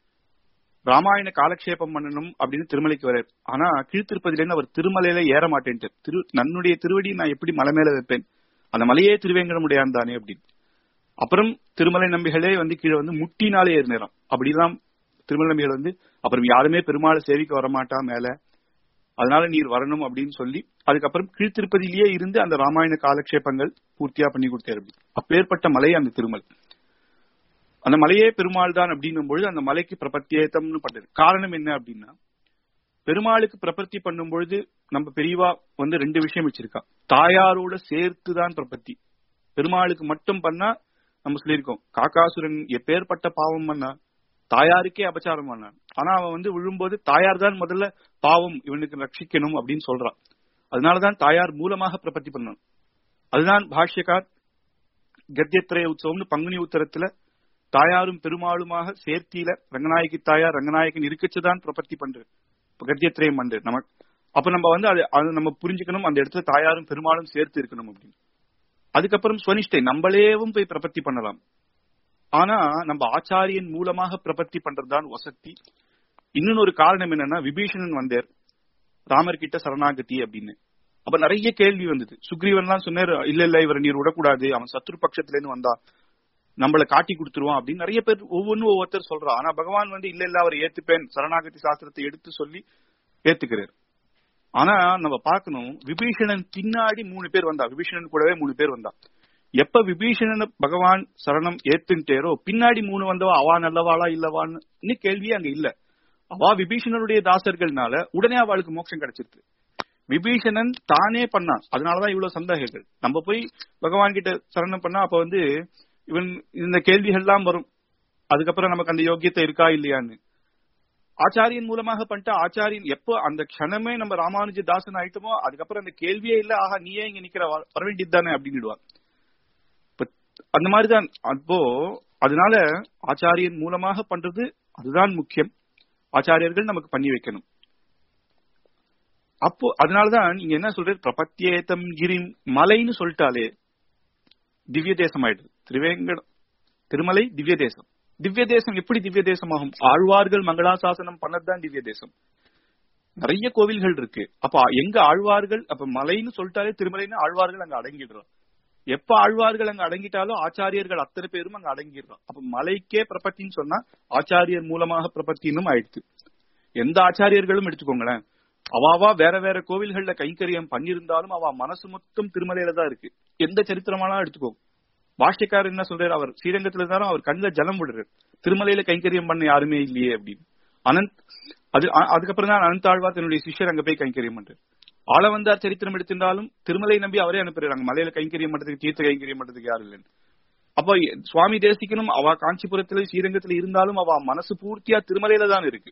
ராமாயண காலக்ஷேபம் பண்ணணும் அப்படின்னு திருமலைக்கு வர ஆனா கீழ்த்திருப்பதிலேருந்து அவர் திருமலையில ஏற மாட்டேன்ட்டு திரு நன்னுடைய திருவடி நான் எப்படி மலை மேல வைப்பேன் அந்த மலையே திருவேங்கடமுடையான் தானே அப்படின்னு அப்புறம் திருமலை நம்பிகளே வந்து கீழே வந்து முட்டினாலே ஏறினராம் அப்படிதான் திருமலை நம்பிகள் வந்து அப்புறம் யாருமே பெருமாளை சேவிக்க வரமாட்டா மேல அதனால நீர் வரணும் அப்படின்னு சொல்லி அதுக்கப்புறம் கீழ்த்திருப்பதிலேயே இருந்து அந்த ராமாயண காலக்ஷேபங்கள் பூர்த்தியா பண்ணி கொடுத்தாரு அப்படி அப்பேற்பட்ட மலை அந்த திருமல் அந்த மலையே பெருமாள் தான் அப்படின்னும் பொழுது அந்த மலைக்கு பிரபத்தியேத்தம்னு பண்றது காரணம் என்ன அப்படின்னா பெருமாளுக்கு பிரபத்தி பண்ணும் பொழுது நம்ம பெரியவா வந்து ரெண்டு விஷயம் வச்சிருக்கா தாயாரோட சேர்த்து தான் பிரபத்தி பெருமாளுக்கு மட்டும் பண்ணா நம்ம சொல்லியிருக்கோம் காக்காசுரன் எப்பேற்பட்ட பாவம் பண்ணா தாயாருக்கே அபச்சாரம் பண்ணான் ஆனா அவன் வந்து விழும்போது தாயார் தான் முதல்ல பாவம் இவனுக்கு ரட்சிக்கணும் அப்படின்னு சொல்றான் அதனாலதான் தாயார் மூலமாக பிரபத்தி பண்ணணும் அதுதான் பாஷ்யக்கார் கத்தியத்திரைய உற்சவம்னு பங்குனி உத்தரத்துல தாயாரும் பெருமாளுமாக சேர்த்தியில ரங்கநாயகி தாயார் ரங்கநாயகன் இருக்கச்சுதான் பிரபத்தி பண்றது கத்தியத்திரயம் பண்றது நமக்கு அப்ப நம்ம வந்து அது அது நம்ம புரிஞ்சுக்கணும் அந்த இடத்துல தாயாரும் பெருமாளும் சேர்த்து இருக்கணும் அப்படின்னு அதுக்கப்புறம் ஸ்வனிஷ்டை நம்மளேவும் போய் பிரபத்தி பண்ணலாம் ஆனா நம்ம ஆச்சாரியன் மூலமாக பிரபத்தி பண்றதுதான் வசதி இன்னொன்னு ஒரு காரணம் என்னன்னா விபீஷணன் வந்தார் ராமர் கிட்ட சரணாகதி அப்படின்னு அப்ப நிறைய கேள்வி வந்தது சுக்ரீவன் எல்லாம் சொன்னார் இல்ல இல்ல இவரை நீர் விடக்கூடாது அவன் சத்ரு பட்சத்துல இருந்து வந்தா நம்மளை காட்டி கொடுத்துருவான் அப்படின்னு நிறைய பேர் ஒவ்வொன்றும் ஒவ்வொருத்தர் சொல்றா ஆனா பகவான் வந்து இல்ல இல்ல அவர் ஏத்துப்பேன் சரணாகதி சாஸ்திரத்தை எடுத்து சொல்லி ஏத்துக்கிறார் ஆனா நம்ம பார்க்கணும் விபீஷணன் பின்னாடி மூணு பேர் வந்தா விபீஷணன் கூடவே மூணு பேர் வந்தா எப்ப விபீஷணன் பகவான் சரணம் ஏத்துட்டேரோ பின்னாடி மூணு வந்தவா அவா நல்லவாளா இல்லவான்னு கேள்வியே அங்க இல்ல அவா விபீஷணனுடைய தாசர்கள்னால உடனே அவளுக்கு மோட்சம் கிடைச்சிருது விபீஷணன் தானே பண்ணான் அதனாலதான் இவ்வளவு சந்தேகங்கள் நம்ம போய் பகவான் கிட்ட சரணம் பண்ணா அப்ப வந்து இவன் இந்த கேள்விகள் எல்லாம் வரும் அதுக்கப்புறம் நமக்கு அந்த யோக்கியத்தை இருக்கா இல்லையான்னு ஆச்சாரியன் மூலமாக பண்ணிட்டு ஆச்சாரியன் எப்போ அந்த க்ஷணமே நம்ம ராமானுஜ தாசன் ஆயிட்டோமோ அதுக்கப்புறம் அந்த கேள்வியே இல்ல ஆஹா நீயே இங்க நிக்கிற வர வர வேண்டியது தானே அப்படின்னுடுவான் இப்ப அந்த மாதிரிதான் அப்போ அதனால ஆச்சாரியன் மூலமாக பண்றது அதுதான் முக்கியம் ஆச்சாரியர்கள் நமக்கு பண்ணி வைக்கணும் அப்போ அதனாலதான் நீங்க என்ன சொல்றது பிரபத்தியேதம் கிரிம் மலைன்னு சொல்லிட்டாலே திவ்ய தேசம் ஆயிடுது திருவேங்கடம் திருமலை திவ்ய தேசம் திவ்ய தேசம் எப்படி திவ்ய தேசம் ஆகும் ஆழ்வார்கள் மங்களாசாசனம் பண்ணதுதான் திவ்ய தேசம் நிறைய கோவில்கள் இருக்கு அப்ப எங்க ஆழ்வார்கள் அப்ப மலைன்னு சொல்லிட்டாலே திருமலைன்னு ஆழ்வார்கள் அங்க அடங்கிடுறோம் எப்ப ஆழ்வார்கள் அங்க அடங்கிட்டாலும் ஆச்சாரியர்கள் அத்தனை பேரும் அங்க அடங்கிடுறோம் அப்ப மலைக்கே பிரபத்தின்னு சொன்னா ஆச்சாரியர் மூலமாக பிரபத்தினும் ஆயிடுச்சு எந்த ஆச்சாரியர்களும் எடுத்துக்கோங்களேன் அவாவா வேற வேற கோவில்கள்ல கைங்கரியம் பண்ணியிருந்தாலும் அவ மனசு மொத்தம் திருமலையில தான் இருக்கு எந்த சரித்திரமானா எடுத்துக்கோ பாஷ்யக்காரர் என்ன சொல்றாரு அவர் ஸ்ரீரங்கத்துல இருந்தாலும் அவர் கண்ணுல ஜலம் விடுறாரு திருமலையில கைங்கரியம் பண்ண யாருமே இல்லையே அப்படின்னு அனந்த் அது அதுக்கப்புறம் தான் அனந்த் ஆழ்வார் தன்னுடைய சிஷ்யர் அங்க போய் கைங்கரியம் பண்றாரு ஆள வந்தார் சரித்திரம் எடுத்திருந்தாலும் திருமலை நம்பி அவரே அனுப்புறாங்க மலையில கைங்கரியம் பண்றதுக்கு தீர்த்த கைங்கரியம் பண்றதுக்கு யாரும் இல்லைன்னு அப்ப சுவாமி தேசிக்கணும் அவ காஞ்சிபுரத்துல ஸ்ரீரங்கத்துல இருந்தாலும் அவ மனசு பூர்த்தியா திருமலையில தான் இருக்கு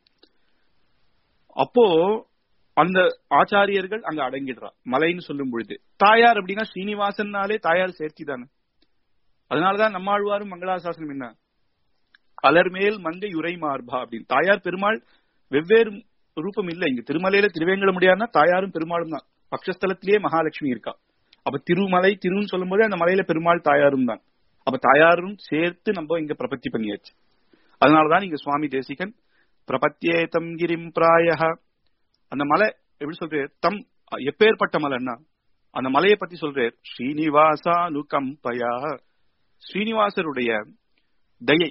அப்போ அந்த ஆச்சாரியர்கள் அங்க அடங்கிடுறா மலைன்னு சொல்லும் பொழுது தாயார் அப்படின்னா ஸ்ரீனிவாசன்னாலே தாயார் சேர்த்தி தானே அதனாலதான் நம்மாழ்வாரும் மங்களாசாசனம் என்ன அலர்மேல் மங்கை உரை மார்பா அப்படின்னு தாயார் பெருமாள் வெவ்வேறு ரூபம் இல்ல இங்க திருமலையில திருவேங்கட முடியாதுன்னா தாயாரும் பெருமாளும் தான் பக்ஷஸ்தலத்திலேயே மகாலட்சுமி இருக்கா அப்ப திருமலை திருன்னு சொல்லும் போது அந்த மலையில பெருமாள் தாயாரும் தான் அப்ப தாயாரும் சேர்த்து நம்ம இங்க பிரபத்தி பண்ணியாச்சு அதனாலதான் இங்க சுவாமி தேசிகன் பிரபத்தியேதம் கிரிம் பிராய அந்த மலை எப்படி சொல்றாரு தம் எப்பேற்பட்ட மலைன்னா அந்த மலையை பத்தி சொல்றாரு ஸ்ரீனிவாசா நுகம்பயா ஸ்ரீனிவாசருடைய தயை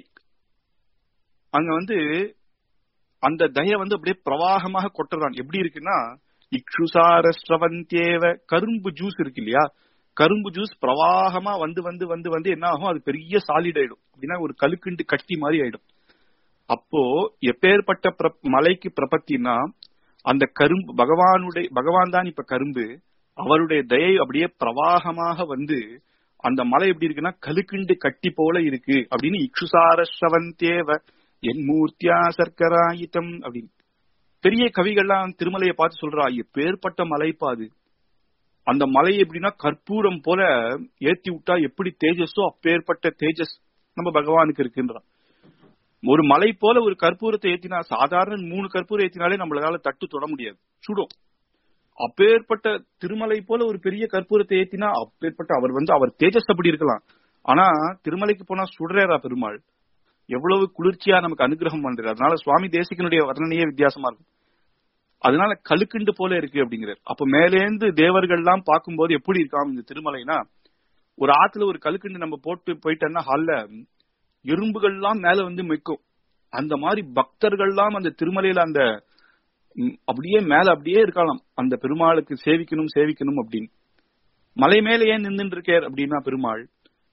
அங்க வந்து அந்த தய வந்து அப்படியே பிரவாகமாக கொட்டுறான் எப்படி இருக்குன்னா இக்ஷுசாரஸ்ரவந்தேவ கரும்பு ஜூஸ் இருக்கு இல்லையா கரும்பு ஜூஸ் பிரவாகமா வந்து வந்து வந்து வந்து என்ன ஆகும் அது பெரிய சாலிட் ஆயிடும் அப்படின்னா ஒரு கழுக்குண்டு கட்டி மாதிரி ஆயிடும் அப்போ எப்பேற்பட்ட மலைக்கு பிரபத்தினா அந்த கரும்பு பகவானுடைய பகவான் தான் இப்ப கரும்பு அவருடைய தயை அப்படியே பிரவாகமாக வந்து அந்த மலை எப்படி இருக்குன்னா கழுக்குண்டு கட்டி போல இருக்கு அப்படின்னு இக்ஷுசாரஸ்ரவந்தேவ என் மூர்த்தியா சர்க்கராயித்தம் அப்படின்னு பெரிய கவிகள்லாம் திருமலையை பார்த்து சொல்றா பேர்பட்ட மலைப்பாது அந்த மலை எப்படின்னா கற்பூரம் போல ஏத்தி விட்டா எப்படி தேஜஸோ அப்பேற்பட்ட தேஜஸ் நம்ம பகவானுக்கு இருக்குன்றான் ஒரு மலை போல ஒரு கற்பூரத்தை ஏத்தினா சாதாரண மூணு கற்பூரம் ஏத்தினாலே நம்மளால தட்டு தொட முடியாது சுடும் அப்பேற்பட்ட திருமலை போல ஒரு பெரிய கற்பூரத்தை ஏத்தினா அப்பேற்பட்ட அவர் வந்து அவர் தேஜஸ் அப்படி இருக்கலாம் ஆனா திருமலைக்கு போனா சுடுறேரா பெருமாள் எவ்வளவு குளிர்ச்சியா நமக்கு அனுகிரகம் பண்றாரு அதனால சுவாமி தேசிகனுடைய வர்ணனையே வித்தியாசமா இருக்கும் அதனால கழுக்குண்டு போல இருக்கு அப்படிங்கிறார் அப்ப மேலேந்து தேவர்கள் எல்லாம் பார்க்கும்போது எப்படி இருக்காம் இந்த திருமலைனா ஒரு ஆத்துல ஒரு கழுக்குண்டு நம்ம போட்டு போயிட்டோம்னா ஹால்ல எறும்புகள்லாம் மேல வந்து மிக்கும் அந்த மாதிரி பக்தர்கள்லாம் அந்த திருமலையில அந்த அப்படியே மேல அப்படியே இருக்கலாம் அந்த பெருமாளுக்கு சேவிக்கணும் சேவிக்கணும் அப்படின்னு மலை மேல ஏன் நின்று இருக்கார் அப்படின்னா பெருமாள்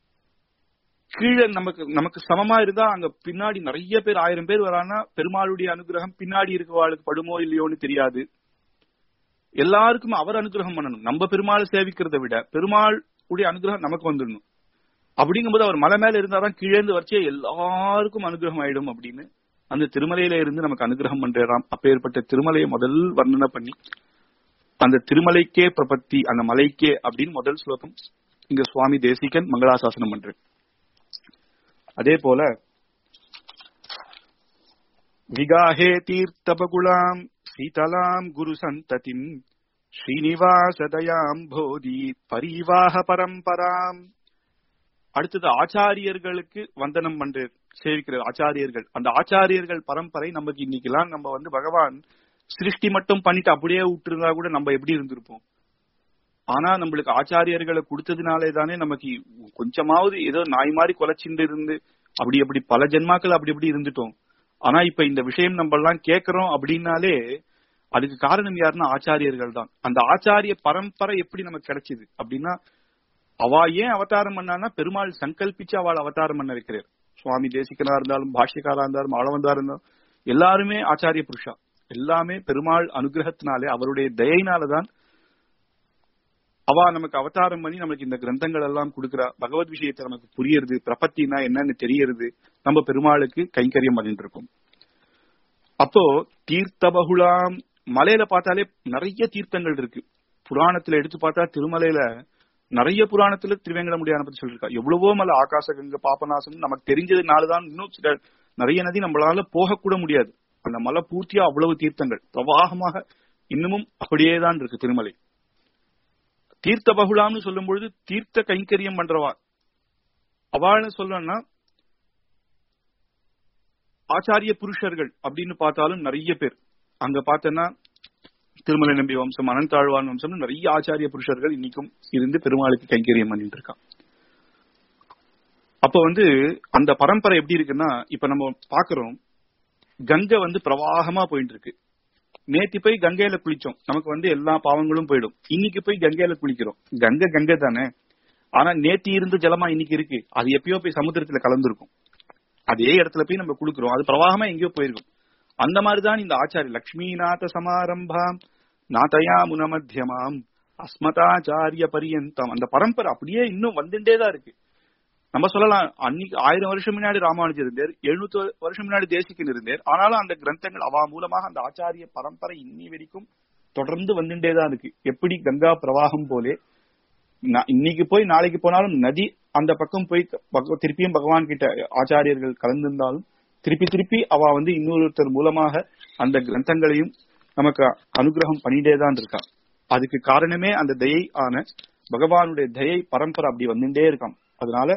கீழே நமக்கு நமக்கு சமமா இருந்தா அங்க பின்னாடி நிறைய பேர் ஆயிரம் பேர் வரானா பெருமாளுடைய அனுகிரகம் பின்னாடி இருக்கவாளுக்கு படுமோ இல்லையோன்னு தெரியாது எல்லாருக்கும் அவர் அனுகிரகம் பண்ணணும் நம்ம பெருமாளை சேவிக்கிறத விட பெருமாள் உடைய அனுகிரகம் நமக்கு வந்துடணும் அப்படிங்கும்போது அவர் மலை மேல இருந்தாதான் கீழேந்து வச்சே எல்லாருக்கும் அனுகிரகம் ஆயிடும் அப்படின்னு அந்த திருமலையில இருந்து நமக்கு அனுகிரகம் பண்றாராம் அப்பேற்பட்ட திருமலையை முதல் வர்ணனை பண்ணி அந்த திருமலைக்கே பிரபத்தி அந்த மலைக்கே அப்படின்னு முதல் ஸ்லோகம் இங்க சுவாமி தேசிகன் மங்களாசாசனம் பண்ற அதே போல விகாஹே தீர்த்தபகுலாம் சீதலாம் குரு சந்ததிம் ஸ்ரீனிவாசதயாம் போதி பரிவாக பரம்பராம் அடுத்தது ஆச்சாரியர்களுக்கு வந்தனம் பண்ற சேவிக்கிற ஆச்சாரியர்கள் அந்த ஆச்சாரியர்கள் பரம்பரை நமக்கு இன்னைக்கெல்லாம் நம்ம வந்து பகவான் சிருஷ்டி மட்டும் பண்ணிட்டு அப்படியே விட்டுருந்தா கூட நம்ம எப்படி இருந்திருப்போம் ஆனா நம்மளுக்கு ஆச்சாரியர்களை கொடுத்ததுனாலே தானே நமக்கு கொஞ்சமாவது ஏதோ நாய் மாதிரி குலைச்சிட்டு இருந்து அப்படி அப்படி பல ஜென்மாக்கள் அப்படி அப்படி இருந்துட்டோம் ஆனா இப்ப இந்த விஷயம் நம்ம எல்லாம் கேக்குறோம் அப்படின்னாலே அதுக்கு காரணம் யாருன்னா ஆச்சாரியர்கள் தான் அந்த ஆச்சாரிய பரம்பரை எப்படி நமக்கு கிடைச்சது அப்படின்னா அவா ஏன் அவதாரம் பண்ணான்னா பெருமாள் சங்கல்பிச்சு அவள் அவதாரம் பண்ண வைக்கிறார் சுவாமி தேசிகனா இருந்தாலும் பாஷ்யக்காரா இருந்தாலும் ஆளவந்தா இருந்தாலும் எல்லாருமே ஆச்சாரிய புருஷா எல்லாமே பெருமாள் அனுகிரகத்தினாலே அவருடைய தயையினாலதான் அவா நமக்கு அவதாரம் பண்ணி நமக்கு இந்த கிரந்தங்கள் எல்லாம் கொடுக்கிறா பகவத் விஷயத்தை நமக்கு புரியுறது பிரபத்தினா என்னன்னு தெரியறது நம்ம பெருமாளுக்கு கைங்கரியம் பண்ணிட்டு இருக்கோம் அப்போ தீர்த்த பகுலாம் மலையில பார்த்தாலே நிறைய தீர்த்தங்கள் இருக்கு புராணத்துல எடுத்து பார்த்தா திருமலையில நிறைய புராணத்துல திருவேங்கடமுடியான பத்தி சொல்லிருக்கா எவ்வளவோ மலை ஆகாசகங்க பாபநாசம் நமக்கு தெரிஞ்சதுனாலதான் இன்னும் சில நிறைய நதி நம்மளால போகக்கூட முடியாது அந்த மலை பூர்த்தியா அவ்வளவு தீர்த்தங்கள் பிரவாகமாக இன்னமும் அப்படியே தான் இருக்கு திருமலை தீர்த்த பகுலாம்னு சொல்லும் பொழுது தீர்த்த கைங்கரியம் பண்றவா அவள்னு சொல்லணும்னா ஆச்சாரிய புருஷர்கள் அப்படின்னு பார்த்தாலும் நிறைய பேர் அங்க பார்த்தோன்னா திருமலை நம்பி வம்சம் அனந்தாழ்வான் வம்சம் நிறைய ஆச்சாரிய புருஷர்கள் இன்னைக்கும் இருந்து பெருமாளுக்கு கைங்கரியம் பண்ணிட்டு இருக்கான் அப்ப வந்து அந்த பரம்பரை எப்படி இருக்குன்னா இப்ப நம்ம பாக்குறோம் கங்கை வந்து பிரவாகமா போயிட்டு இருக்கு நேத்தி போய் கங்கையில குளிச்சோம் நமக்கு வந்து எல்லா பாவங்களும் போயிடும் இன்னைக்கு போய் கங்கையில குளிக்கிறோம் கங்கை கங்கை தானே ஆனா நேத்தி இருந்த ஜலமா இன்னைக்கு இருக்கு அது எப்பயோ போய் சமுத்திரத்துல கலந்துருக்கும் அதே இடத்துல போய் நம்ம குடுக்குறோம் அது பிரவாகமா எங்கேயோ போயிருக்கும் அந்த மாதிரிதான் இந்த ஆச்சாரி லக்ஷ்மிநாத சமாரம்பாம் நாதயா முனமத்தியமாம் அஸ்மதாச்சாரிய பரியந்தம் அந்த பரம்பரை அப்படியே இன்னும் வந்துட்டே தான் இருக்கு நம்ம சொல்லலாம் அன்னைக்கு ஆயிரம் வருஷம் முன்னாடி ராமானுஜர் இருந்தார் எழுநூத்தி வருஷம் முன்னாடி தேசிகன் இருந்தார் ஆனாலும் அந்த கிரந்தங்கள் அவா மூலமாக அந்த ஆச்சாரிய பரம்பரை இன்னி வரைக்கும் தொடர்ந்து வந்துட்டே தான் இருக்கு எப்படி கங்கா பிரவாகம் போலே இன்னைக்கு போய் நாளைக்கு போனாலும் நதி அந்த பக்கம் போய் திருப்பியும் பகவான் கிட்ட ஆச்சாரியர்கள் கலந்திருந்தாலும் திருப்பி திருப்பி அவ வந்து இன்னொருத்தர் மூலமாக அந்த கிரந்தங்களையும் நமக்கு அனுகிரகம் பண்ணிட்டே தான் இருக்கா அதுக்கு காரணமே அந்த தயை ஆன பகவானுடைய தயை பரம்பரை அப்படி வந்துட்டே இருக்கான் அதனால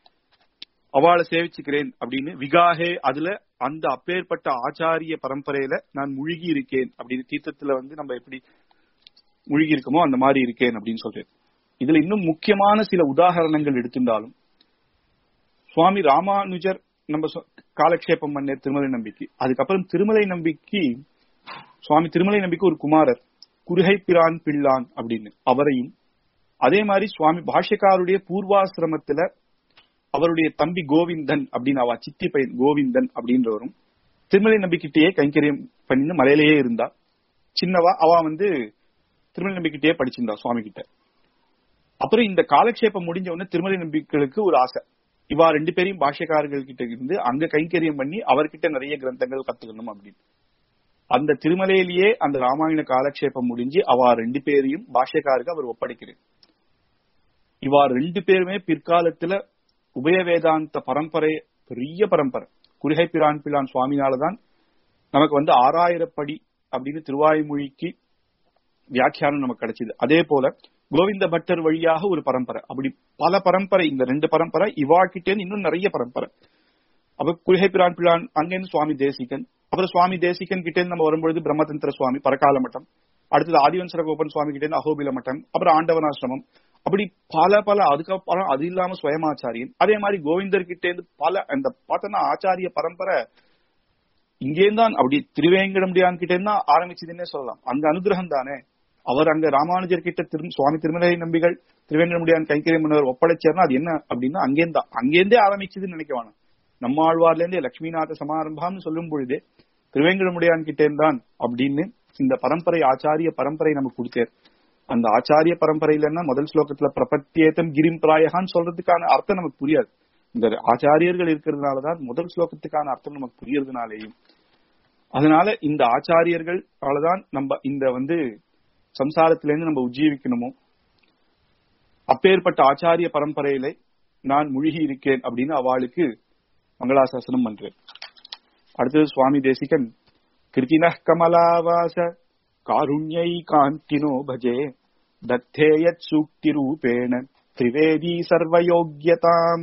அவளை சேவிச்சுக்கிறேன் அப்படின்னு விகாஹே அதுல அந்த அப்பேற்பட்ட ஆச்சாரிய பரம்பரையில நான் முழுகி இருக்கேன் அப்படின்னு தீர்த்தத்துல வந்து நம்ம எப்படி முழுகி இருக்கமோ அந்த மாதிரி இருக்கேன் அப்படின்னு சொல்றேன் இதுல இன்னும் முக்கியமான சில உதாகரணங்கள் எடுத்திருந்தாலும் சுவாமி ராமானுஜர் நம்ம காலக்ஷேபம் பண்ண திருமலை நம்பிக்கை அதுக்கப்புறம் திருமலை நம்பிக்கை சுவாமி திருமலை நம்பிக்கை ஒரு குமாரர் குருகை பிரான் பிள்ளான் அப்படின்னு அவரையும் அதே மாதிரி சுவாமி பாஷ்யக்காருடைய பூர்வாசிரமத்துல அவருடைய தம்பி கோவிந்தன் அப்படின்னு அவ சித்தி பையன் கோவிந்தன் அப்படின்றவரும் திருமலை நம்பிக்கிட்டேயே கைங்கரியம் பண்ணி மலையிலேயே இருந்தா சின்னவா அவ வந்து திருமலை நம்பிக்கிட்டேயே படிச்சிருந்தா சுவாமி கிட்ட அப்புறம் இந்த காலக்ஷேபம் முடிஞ்ச உடனே திருமலை நம்பிக்கைகளுக்கு ஒரு ஆசை இவா ரெண்டு பேரையும் பாஷ்யக்காரர்கள் கிட்ட இருந்து அங்க கைங்கரியம் பண்ணி அவர்கிட்ட நிறைய கிரந்தங்கள் கத்துக்கணும் அப்படின்னு அந்த திருமலையிலேயே அந்த ராமாயண காலக்ஷேபம் முடிஞ்சு அவ ரெண்டு பேரையும் பாஷ்யக்காருக்கு அவர் ஒப்படைக்கிறார் இவா ரெண்டு பேருமே பிற்காலத்துல உபய வேதாந்த பரம்பரை பெரிய பரம்பரை குருகை பிரான் பிரான் சுவாமினாலதான் நமக்கு வந்து ஆறாயிரப்படி அப்படின்னு திருவாய்மொழிக்கு வியாக்கியானம் நமக்கு கிடைச்சது அதே போல கோவிந்த பட்டர் வழியாக ஒரு பரம்பரை அப்படி பல பரம்பரை இந்த ரெண்டு பரம்பரை இவா கிட்டே இன்னும் நிறைய பரம்பரை அப்ப குருகை பிரான் பிரான் அங்கேருந்து சுவாமி தேசிகன் அப்புறம் சுவாமி தேசிகன் கிட்டே நம்ம வரும்பொழுது பிரம்மதந்திர சுவாமி பரகால மட்டம் அடுத்தது ஆதிவன்சர கோபன் சுவாமி கிட்டே அகோபில மட்டம் அப்புறம் ஆண்டவனாசிரமம் அப்படி பல பல அதுக்கப்புறம் அது இல்லாம சுயமாச்சாரியன் அதே மாதிரி கோவிந்தர் கிட்டே இருந்து பல அந்த பார்த்தோன்னா ஆச்சாரிய பரம்பரை இங்கேந்தான் அப்படி திருவேங்கடமுடியான் கிட்டே இருந்தா ஆரம்பிச்சதுன்னே சொல்லலாம் அந்த அனுகிரகம் தானே அவர் அங்க ராமானுஜர் கிட்ட திரு சுவாமி திருமலை நம்பிகள் திருவேங்கடமுடியான் கைங்கரியம் பண்ணவர் ஒப்படைச்சார்னா அது என்ன அப்படின்னா அங்கேருந்தா அங்கேருந்தே ஆரம்பிச்சதுன்னு நினைக்கவான நம்ம ஆழ்வார்ல இருந்தே லட்சுமிநாத சமாரம்பம்னு சொல்லும் பொழுதே திருவேங்கடமுடியான் கிட்டே தான் அப்படின்னு இந்த பரம்பரை ஆச்சாரிய பரம்பரை நமக்கு கொடுத்தார் அந்த ஆச்சாரிய பரம்பரையிலன்னா முதல் ஸ்லோகத்துல பிரபத்தியேத்தம் கிரிம் பிராயகான்னு சொல்றதுக்கான அர்த்தம் நமக்கு புரியாது இந்த ஆச்சாரியர்கள் இருக்கிறதுனாலதான் முதல் ஸ்லோகத்துக்கான அர்த்தம் நமக்கு புரியறதுனாலேயும் அதனால இந்த ஆச்சாரியர்களாலதான் நம்ம இந்த வந்து சம்சாரத்திலேருந்து நம்ம உஜ்ஜீவிக்கணுமோ அப்பேற்பட்ட ஆச்சாரிய பரம்பரையில நான் முழுகி இருக்கேன் அப்படின்னு அவளுக்கு மங்களாசாசனம் பண்றேன் அடுத்தது சுவாமி தேசிகன் கிருத்தின கமலாவாச காருண்யை காந்தினோ பஜே தத்தேயத் சூக்தி ரூபேண திரிவேதி சர்வயோக்கியதாம்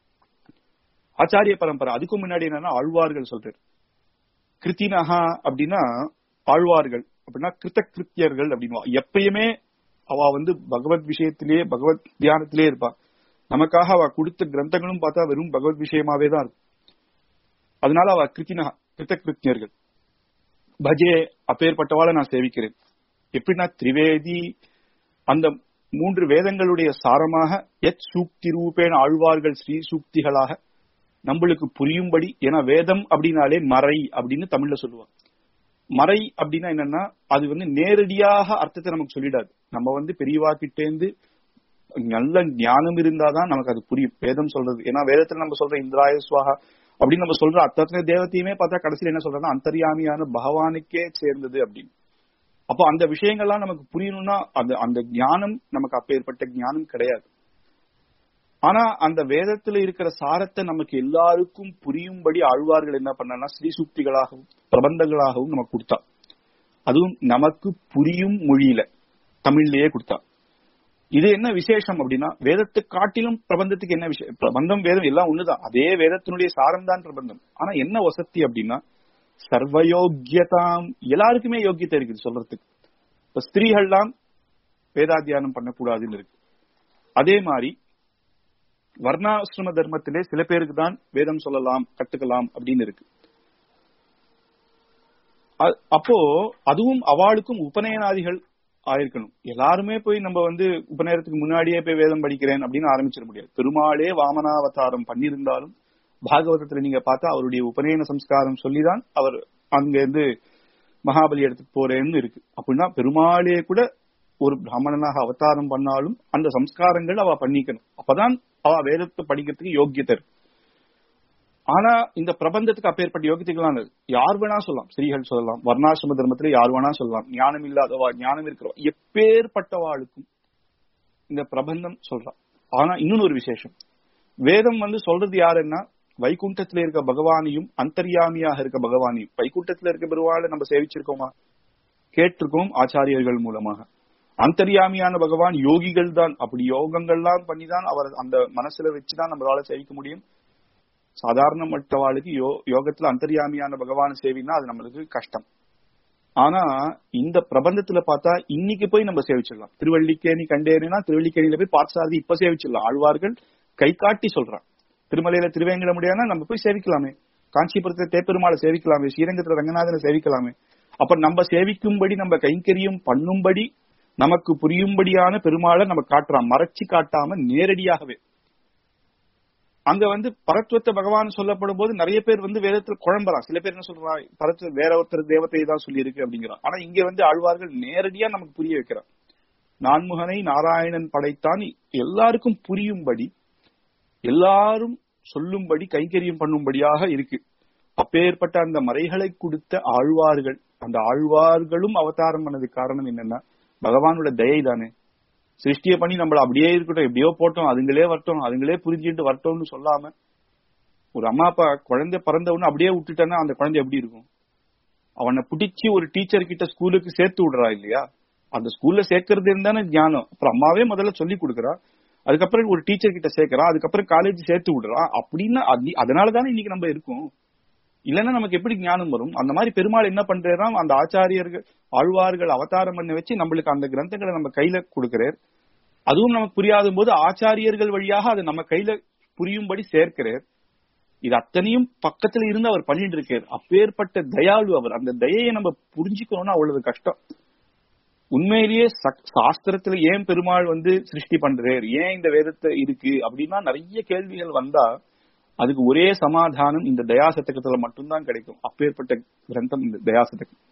ஆச்சாரிய பரம்பரை அதுக்கு முன்னாடி என்னன்னா ஆழ்வார்கள் சொல்றாரு கிருத்தினஹா அப்படின்னா ஆழ்வார்கள் அப்படின்னா கிருத்த கிருத்தியர்கள் அப்படின்னு எப்பயுமே அவ வந்து பகவத் விஷயத்திலேயே பகவத் தியானத்திலே இருப்பா நமக்காக அவ கொடுத்த கிரந்தங்களும் பார்த்தா வெறும் பகவத் விஷயமாவே தான் இருக்கும் அதனால அவ கிருத்தினஹா கிருத்த கிருத்தியர்கள் பஜே அப்பேற்பட்டவாளை நான் சேவிக்கிறேன் எப்படின்னா திரிவேதி அந்த மூன்று வேதங்களுடைய சாரமாக எத் சூக்தி ரூபேன ஆழ்வார்கள் ஸ்ரீ சூக்திகளாக நம்மளுக்கு புரியும்படி ஏன்னா வேதம் அப்படின்னாலே மறை அப்படின்னு தமிழ்ல சொல்லுவாங்க மறை அப்படின்னா என்னன்னா அது வந்து நேரடியாக அர்த்தத்தை நமக்கு சொல்லிடாது நம்ம வந்து பெரியவா கிட்டேந்து நல்ல ஞானம் இருந்தாதான் நமக்கு அது புரியும் வேதம் சொல்றது ஏன்னா வேதத்துல நம்ம சொல்ற இந்திராய சுவாகா அப்படின்னு நம்ம சொல்ற அத்தனை தேவத்தையுமே பார்த்தா கடைசியில் என்ன சொல்றோம்னா அந்தர்யாமியான பகவானுக்கே சேர்ந்தது அப்படின்னு அப்போ அந்த விஷயங்கள்லாம் நமக்கு புரியணும்னா அந்த அந்த ஞானம் நமக்கு அப்பேற்பட்ட ஞானம் கிடையாது ஆனா அந்த வேதத்துல இருக்கிற சாரத்தை நமக்கு எல்லாருக்கும் புரியும்படி ஆழ்வார்கள் என்ன பண்ணா ஸ்ரீ சூக்திகளாகவும் பிரபந்தங்களாகவும் நமக்கு கொடுத்தா அதுவும் நமக்கு புரியும் மொழியில தமிழ்லயே கொடுத்தா இது என்ன விசேஷம் அப்படின்னா வேதத்தை காட்டிலும் பிரபந்தத்துக்கு என்ன விஷயம் பிரபந்தம் வேதம் எல்லாம் ஒண்ணுதான் அதே வேதத்தினுடைய சாரம் தான் பிரபந்தம் ஆனா என்ன வசதி அப்படின்னா சர்வயோக்கியதாம் எல்லாருக்குமே யோக்கியத்தை இருக்குது சொல்றதுக்கு இப்ப ஸ்திரீகள்லாம் வேதாத்தியானம் பண்ணக்கூடாதுன்னு இருக்கு அதே மாதிரி வர்ணாசிரம தர்மத்திலே சில பேருக்கு தான் வேதம் சொல்லலாம் கத்துக்கலாம் அப்படின்னு இருக்கு அப்போ அதுவும் அவளுக்கும் உபநயனாதிகள் ஆயிருக்கணும் எல்லாருமே போய் நம்ம வந்து உபநேரத்துக்கு முன்னாடியே போய் வேதம் படிக்கிறேன் அப்படின்னு ஆரம்பிச்சிட முடியாது பெருமாளே வாமனாவதாரம் பண்ணியிருந்தாலும் பாகவதத்துல நீங்க பார்த்தா அவருடைய உபநயன சம்ஸ்காரம் சொல்லிதான் அவர் அங்க இருந்து மகாபலி இடத்துக்கு போறேன்னு இருக்கு அப்படின்னா பெருமாளே கூட ஒரு பிராமணனாக அவதாரம் பண்ணாலும் அந்த சம்ஸ்காரங்கள் அவ பண்ணிக்கணும் அப்பதான் அவ வேதத்தை படிக்கிறதுக்கு யோக்கியத்தை இருக்கு ஆனா இந்த பிரபந்தத்துக்கு அப்பேற்பட்ட யோகியத்தைகளான யார் வேணா சொல்லலாம் ஸ்ரீகள் சொல்லலாம் வர்ணாசிரம தர்மத்துல யார் வேணா சொல்லலாம் ஞானம் இல்லாதவா ஞானம் இருக்கிறவா எப்பேற்பட்டவாளுக்கும் இந்த பிரபந்தம் சொல்றான் ஆனா இன்னொன்னு ஒரு விசேஷம் வேதம் வந்து சொல்றது யாருன்னா வைகுண்டத்துல இருக்க பகவானையும் அந்தர்யாமியாக இருக்க பகவானையும் வைகுண்டத்துல இருக்க பெருவாளை நம்ம சேவிச்சிருக்கோமா கேட்டிருக்கோம் ஆச்சாரியர்கள் மூலமாக அந்தர்யாமியான பகவான் யோகிகள் தான் அப்படி யோகங்கள்லாம் பண்ணிதான் அவர் அந்த மனசுல வச்சுதான் நம்மளால சேவிக்க முடியும் சாதாரண மட்டவாளுக்கு யோ யோகத்துல அந்தர்யாமியான பகவான சேவினா அது நம்மளுக்கு கஷ்டம் ஆனா இந்த பிரபந்தத்துல பார்த்தா இன்னைக்கு போய் நம்ம சேவிச்சிடலாம் திருவள்ளிக்கேணி கண்டேனா திருவள்ளிக்கேணியில போய் பார்த்தசாரதி இப்ப சேவிச்சிடலாம் ஆழ்வார்கள் கை காட்டி சொல்றான் திருமலையில திருவேங்கட முடியாதுன்னா நம்ம போய் சேவிக்கலாமே காஞ்சிபுரத்துல தேப்பெருமாளை சேவிக்கலாமே ஸ்ரீரங்கத்துல ரங்கநாதனை சேவிக்கலாமே அப்ப நம்ம சேவிக்கும்படி நம்ம கைங்கரியம் பண்ணும்படி நமக்கு புரியும்படியான பெருமாளை நம்ம காட்டுறான் மறைச்சு காட்டாம நேரடியாகவே அங்க வந்து பரத்துவத்தை பகவான் சொல்லப்படும் போது நிறைய பேர் வந்து வேதத்துல குழம்புறான் சில பேர் என்ன சொல்றான் பரத்துவ வேற ஒருத்தர் தேவத்தை தான் சொல்லி இருக்கு அப்படிங்கிறான் ஆனா இங்க வந்து ஆழ்வார்கள் நேரடியா நமக்கு புரிய வைக்கிறான் நான்முகனை நாராயணன் படைத்தான் எல்லாருக்கும் புரியும்படி எல்லாரும் சொல்லும்படி கைங்கரியம் பண்ணும்படியாக இருக்கு அப்பேற்பட்ட அந்த மறைகளை கொடுத்த ஆழ்வார்கள் அந்த ஆழ்வார்களும் அவதாரம் பண்ணது காரணம் என்னன்னா பகவானோட தயை தானே சிருஷ்டிய பண்ணி நம்மள அப்படியே இருக்கட்டும் எப்படியோ போட்டோம் அதுங்களே வரட்டும் அதுங்களே புரிஞ்சுட்டு வரட்டும்னு சொல்லாம ஒரு அம்மா அப்பா குழந்தை பிறந்தவொன்னு அப்படியே விட்டுட்டானா அந்த குழந்தை எப்படி இருக்கும் அவனை பிடிச்சி ஒரு டீச்சர் கிட்ட ஸ்கூலுக்கு சேர்த்து விடுறா இல்லையா அந்த ஸ்கூல்ல சேர்க்கறது இருந்தானே ஞானம் அப்புறம் அம்மாவே முதல்ல சொல்லி கொடுக்குறா அதுக்கப்புறம் ஒரு டீச்சர் கிட்ட சேர்க்கறான் அதுக்கப்புறம் காலேஜ் சேர்த்து விடுறான் அப்படின்னா அதனாலதானே இன்னைக்கு நம்ம இருக்கோம் இல்லைன்னா நமக்கு எப்படி ஞானம் வரும் அந்த மாதிரி பெருமாள் என்ன பண்றாரா அந்த ஆச்சாரியர்கள் ஆழ்வார்கள் அவதாரம் பண்ண வச்சு நம்மளுக்கு அந்த கிரந்தங்களை நம்ம கையில கொடுக்கிறார் அதுவும் நமக்கு புரியாத போது ஆச்சாரியர்கள் வழியாக அதை நம்ம கையில புரியும்படி சேர்க்கிறார் இது அத்தனையும் பக்கத்துல இருந்து அவர் பண்ணிட்டு இருக்கார் அப்பேற்பட்ட தயாளு அவர் அந்த தயையை நம்ம புரிஞ்சுக்கணும்னா அவ்வளவு கஷ்டம் உண்மையிலேயே சாஸ்திரத்துல ஏன் பெருமாள் வந்து சிருஷ்டி பண்றார் ஏன் இந்த வேதத்தை இருக்கு அப்படின்னா நிறைய கேள்விகள் வந்தா அதுக்கு ஒரே சமாதானம் இந்த தயாசதகத்துல மட்டும்தான் கிடைக்கும் அப்பேற்பட்ட கிரந்தம் இந்த தயாசதகம்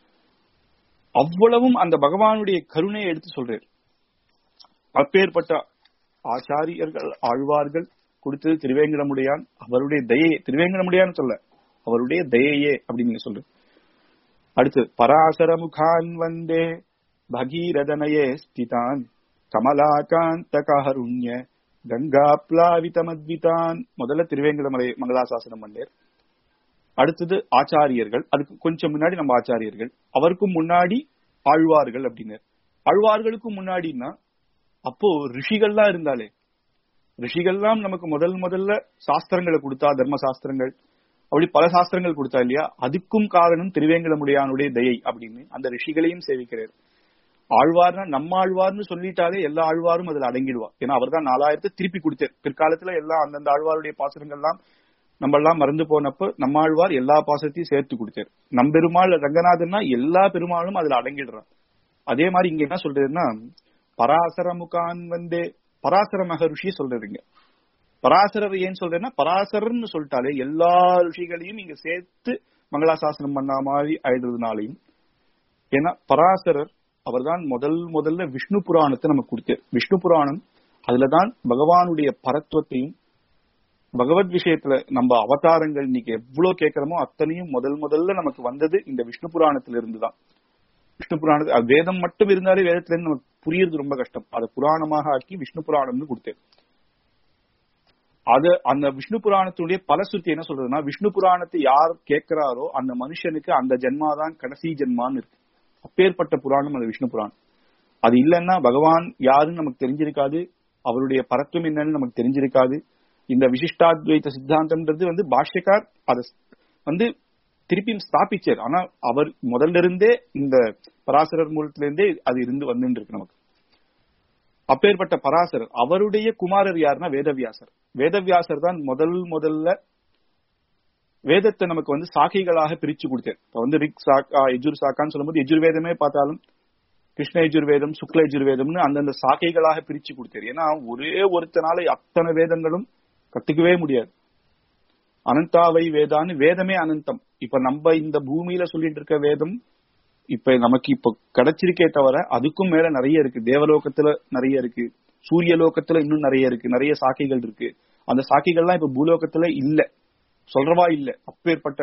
அவ்வளவும் அந்த பகவானுடைய கருணையை எடுத்து சொல்றார் அப்பேற்பட்ட ஆச்சாரியர்கள் ஆழ்வார்கள் கொடுத்தது திருவேங்கடமுடையான் அவருடைய தயையே திருவேங்கடமுடையான்னு சொல்ல அவருடைய தயையே அப்படின்னு நீங்க சொல்லு அடுத்து பராசர முகான் வந்தே பகீரதனயே ஸ்திதான் கமலாகாந்த காருண்ய கங்கா பிளாவிதமத்விதான் முதல்ல திருவேங்கடமலை மங்களாசாசனம் பண்ணேர் அடுத்தது ஆச்சாரியர்கள் அதுக்கு கொஞ்சம் முன்னாடி நம்ம ஆச்சாரியர்கள் அவருக்கும் முன்னாடி ஆழ்வார்கள் அப்படின்னு ஆழ்வார்களுக்கும் முன்னாடின்னா அப்போ ரிஷிகள்லாம் இருந்தாலே ரிஷிகள்லாம் நமக்கு முதல் முதல்ல சாஸ்திரங்களை கொடுத்தா தர்ம சாஸ்திரங்கள் அப்படி பல சாஸ்திரங்கள் கொடுத்தா இல்லையா அதுக்கும் காரணம் திருவேங்கடமுடையானுடைய தயை அப்படின்னு அந்த ரிஷிகளையும் சேவிக்கிறார் ஆழ்வார்னா நம்ம ஆழ்வார்னு சொல்லிட்டாலே எல்லா ஆழ்வாரும் அதுல அடங்கிடுவா ஏன்னா அவர் தான் நாலாயிரத்தை திருப்பி கொடுத்தார் பிற்காலத்துல எல்லாம் அந்தந்த ஆழ்வாருடைய பாசுரங்கள்லாம் நம்ம எல்லாம் மறந்து போனப்ப நம்மாழ்வார் எல்லா பாசத்தையும் சேர்த்து கொடுத்தார் நம்பெருமாள் ரங்கநாதன்னா எல்லா பெருமாளும் அதுல அடங்கிடுறார் அதே மாதிரி இங்க என்ன சொல்றதுன்னா பராசர முகான் வந்து பராசர மகரிஷி சொல்றதுங்க பராசரர் ஏன் சொல்றேன்னா பராசரர்னு சொல்லிட்டாலே எல்லா ருஷிகளையும் இங்க சேர்த்து மங்களாசாசனம் பண்ண மாதிரி ஆயிடுறதுனாலையும் ஏன்னா பராசரர் அவர்தான் முதல் முதல்ல விஷ்ணு புராணத்தை நமக்கு கொடுத்தார் விஷ்ணு புராணம் அதுலதான் பகவானுடைய பரத்துவத்தையும் பகவத் விஷயத்துல நம்ம அவதாரங்கள் இன்னைக்கு எவ்வளவு கேட்கிறோமோ அத்தனையும் முதல் முதல்ல நமக்கு வந்தது இந்த விஷ்ணு புராணத்துல இருந்துதான் விஷ்ணு புராணத்து அது வேதம் மட்டும் இருந்தாலே வேதத்துல இருந்து நமக்கு புரியுறது ரொம்ப கஷ்டம் அதை புராணமாக ஆக்கி விஷ்ணு புராணம்னு கொடுத்தேன் அது அந்த விஷ்ணு புராணத்துடைய பலசுத்தி என்ன சொல்றதுன்னா விஷ்ணு புராணத்தை யார் கேட்கிறாரோ அந்த மனுஷனுக்கு அந்த ஜென்மாதான் கடைசி ஜென்மான்னு இருக்கு அப்பேற்பட்ட புராணம் அந்த விஷ்ணு புராணம் அது இல்லைன்னா பகவான் யாருன்னு நமக்கு தெரிஞ்சிருக்காது அவருடைய பரத்துவம் என்னன்னு நமக்கு தெரிஞ்சிருக்காது இந்த விசிஷ்டாத்வைத சித்தாந்தம்ன்றது வந்து பாஷ்யக்கார் அதை வந்து திருப்பியும் ஸ்தாபிச்சார் ஆனா அவர் முதல்ல இருந்தே இந்த பராசரர் மூலத்துல இருந்தே அது இருந்து வந்துட்டு இருக்கு நமக்கு அப்பேற்பட்ட பராசரர் அவருடைய குமாரர் யாருன்னா வேதவியாசர் வேதவியாசர் தான் முதல் முதல்ல வேதத்தை நமக்கு வந்து சாக்கைகளாக பிரிச்சு கொடுத்தார் இப்ப வந்து ரிக் சாக்கா எஜுர் சாக்கான்னு சொல்லும்போது எஜுர்வேதமே பார்த்தாலும் கிருஷ்ண எஜுர்வேதம் சுக்ல எஜுர்வேதம்னு அந்தந்த சாக்கைகளாக பிரிச்சு கொடுத்தார் ஏன்னா ஒரே ஒருத்தனால அத்தனை வேதங்களும் கத்துக்கவே முடியாது அனந்தாவை வேதான்னு வேதமே அனந்தம் இப்ப நம்ம இந்த பூமியில சொல்லிட்டு இருக்க வேதம் இப்ப நமக்கு இப்ப கிடைச்சிருக்கே தவிர அதுக்கும் மேல நிறைய இருக்கு தேவலோகத்துல நிறைய இருக்கு சூரிய லோகத்துல இன்னும் நிறைய இருக்கு நிறைய சாக்கைகள் இருக்கு அந்த சாக்கைகள்லாம் இப்ப பூலோகத்துல இல்ல சொல்றவா இல்ல அப்பேற்பட்ட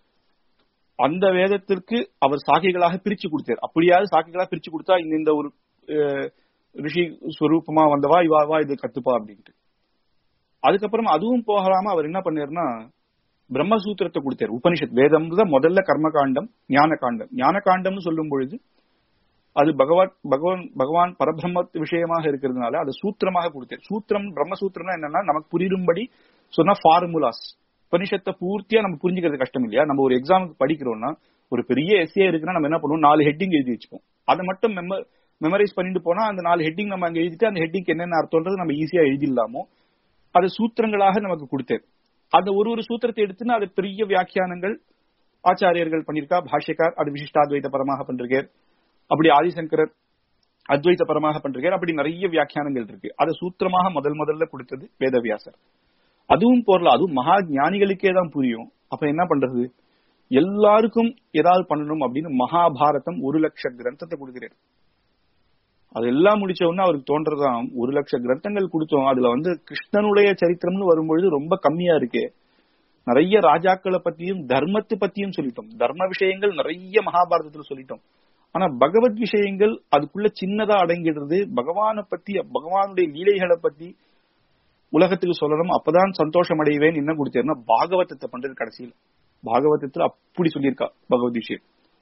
அந்த வேதத்திற்கு அவர் சாக்கைகளாக பிரிச்சு கொடுத்தார் அப்படியாவது சாக்கைகளாக பிரிச்சு கொடுத்தா இந்த இந்த ஒரு ரிஷி ஸ்வரூபமா வந்தவா இவாவா இது கத்துப்பா அப்படின்ட்டு அதுக்கப்புறம் அதுவும் போகலாம அவர் என்ன பண்ணாருன்னா பிரம்மசூத்திரத்தை கொடுத்தார் உபனிஷத் வேதம் தான் முதல்ல கர்ம காண்டம் ஞான காண்டம் ஞான காண்டம்னு சொல்லும் பொழுது அது பகவான் பகவான் பகவான் பரபிரம்ம விஷயமாக இருக்கிறதுனால அது சூத்திரமாக கொடுத்தார் சூத்திரம் பிரம்மசூத்திரம்னா என்னன்னா நமக்கு புரியும்படி சொன்னா ஃபார்முலாஸ் உபனிஷத்தை பூர்த்தியா நம்ம புரிஞ்சுக்கிறது கஷ்டம் இல்லையா நம்ம ஒரு எக்ஸாமுக்கு படிக்கிறோம்னா ஒரு பெரிய எஸ்ஏ இருக்குன்னா நம்ம என்ன பண்ணுவோம் நாலு ஹெட்டிங் எழுதி வச்சுப்போம் அதை மட்டும் மெமரைஸ் பண்ணிட்டு போனா அந்த நாலு ஹெட்டிங் நம்ம அங்க எழுதிட்டு அந்த ஹெட்டிங் என்னென்ன அர்த்தம்ன்றது நம்ம ஈஸியா எழுதிடலாமோ அது சூத்திரங்களாக நமக்கு கொடுத்தார் அந்த ஒரு ஒரு சூத்திரத்தை எடுத்துன்னு அது பெரிய வியாக்கியானங்கள் ஆச்சாரியர்கள் பண்ணிருக்கா பாஷ்யக்கார் அது விசிஷ்டாத்வைத பரமாக பண்றார் அப்படி ஆதிசங்கரர் அத்வைத பரமாக பண்றார் அப்படி நிறைய வியாக்கியானங்கள் இருக்கு அதை சூத்திரமாக முதல் முதல்ல கொடுத்தது வேதவியாசர் அதுவும் போறல அதுவும் மகா ஞானிகளுக்கே தான் புரியும் அப்ப என்ன பண்றது எல்லாருக்கும் ஏதாவது பண்ணணும் அப்படின்னு மகாபாரதம் ஒரு லட்ச கிரந்தத்தை கொடுக்கிறார் அதெல்லாம் முடிச்ச உடனே அவருக்கு தோன்றதுதான் ஒரு லட்ச கிரந்தங்கள் கொடுத்தோம் அதுல வந்து கிருஷ்ணனுடைய சரித்திரம்னு வரும்பொழுது ரொம்ப கம்மியா இருக்கு நிறைய ராஜாக்களை பத்தியும் தர்மத்தை பத்தியும் சொல்லிட்டோம் தர்ம விஷயங்கள் நிறைய மகாபாரதத்துல சொல்லிட்டோம் ஆனா பகவத் விஷயங்கள் அதுக்குள்ள சின்னதா அடங்கிடுறது பகவானை பத்தி பகவானுடைய லீலைகளை பத்தி உலகத்துக்கு சொல்லணும் அப்பதான் சந்தோஷம் அடைவேன் என்ன கொடுத்தேன்னா பாகவதத்தை பண்றது கடைசியில் பாகவதத்துல அப்படி சொல்லியிருக்கா பகவத் விஷயம்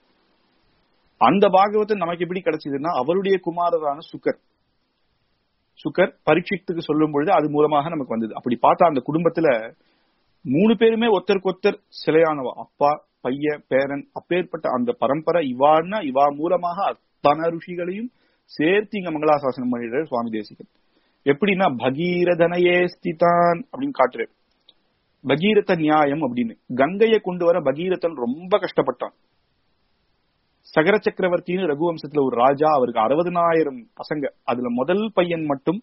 அந்த பாகவதம் நமக்கு எப்படி கிடைச்சதுன்னா அவருடைய குமாரரான சுக்கர் சுக்கர் பரீட்சித்துக்கு சொல்லும் பொழுது அது மூலமாக நமக்கு வந்தது அப்படி பார்த்தா அந்த குடும்பத்துல மூணு பேருமே ஒருத்தருக்கு ஒருத்தர் சிலையானவா அப்பா பைய பேரன் அப்பேற்பட்ட அந்த பரம்பரை இவான்னா இவா மூலமாக அத்தனை ருஷிகளையும் சேர்த்து இங்க மங்களாசாசனம் பண்ணிடுறாரு சுவாமி தேசிகன் எப்படின்னா பகீரதனையே ஸ்திதான் அப்படின்னு காட்டுறாரு பகீரத நியாயம் அப்படின்னு கங்கையை கொண்டு வர பகீரதன் ரொம்ப கஷ்டப்பட்டான் சகர சக்கரவர்த்தின்னு ரகுவம்சத்துல ஒரு ராஜா அவருக்கு அறுபதனாயிரம் பசங்க அதுல முதல் பையன் மட்டும்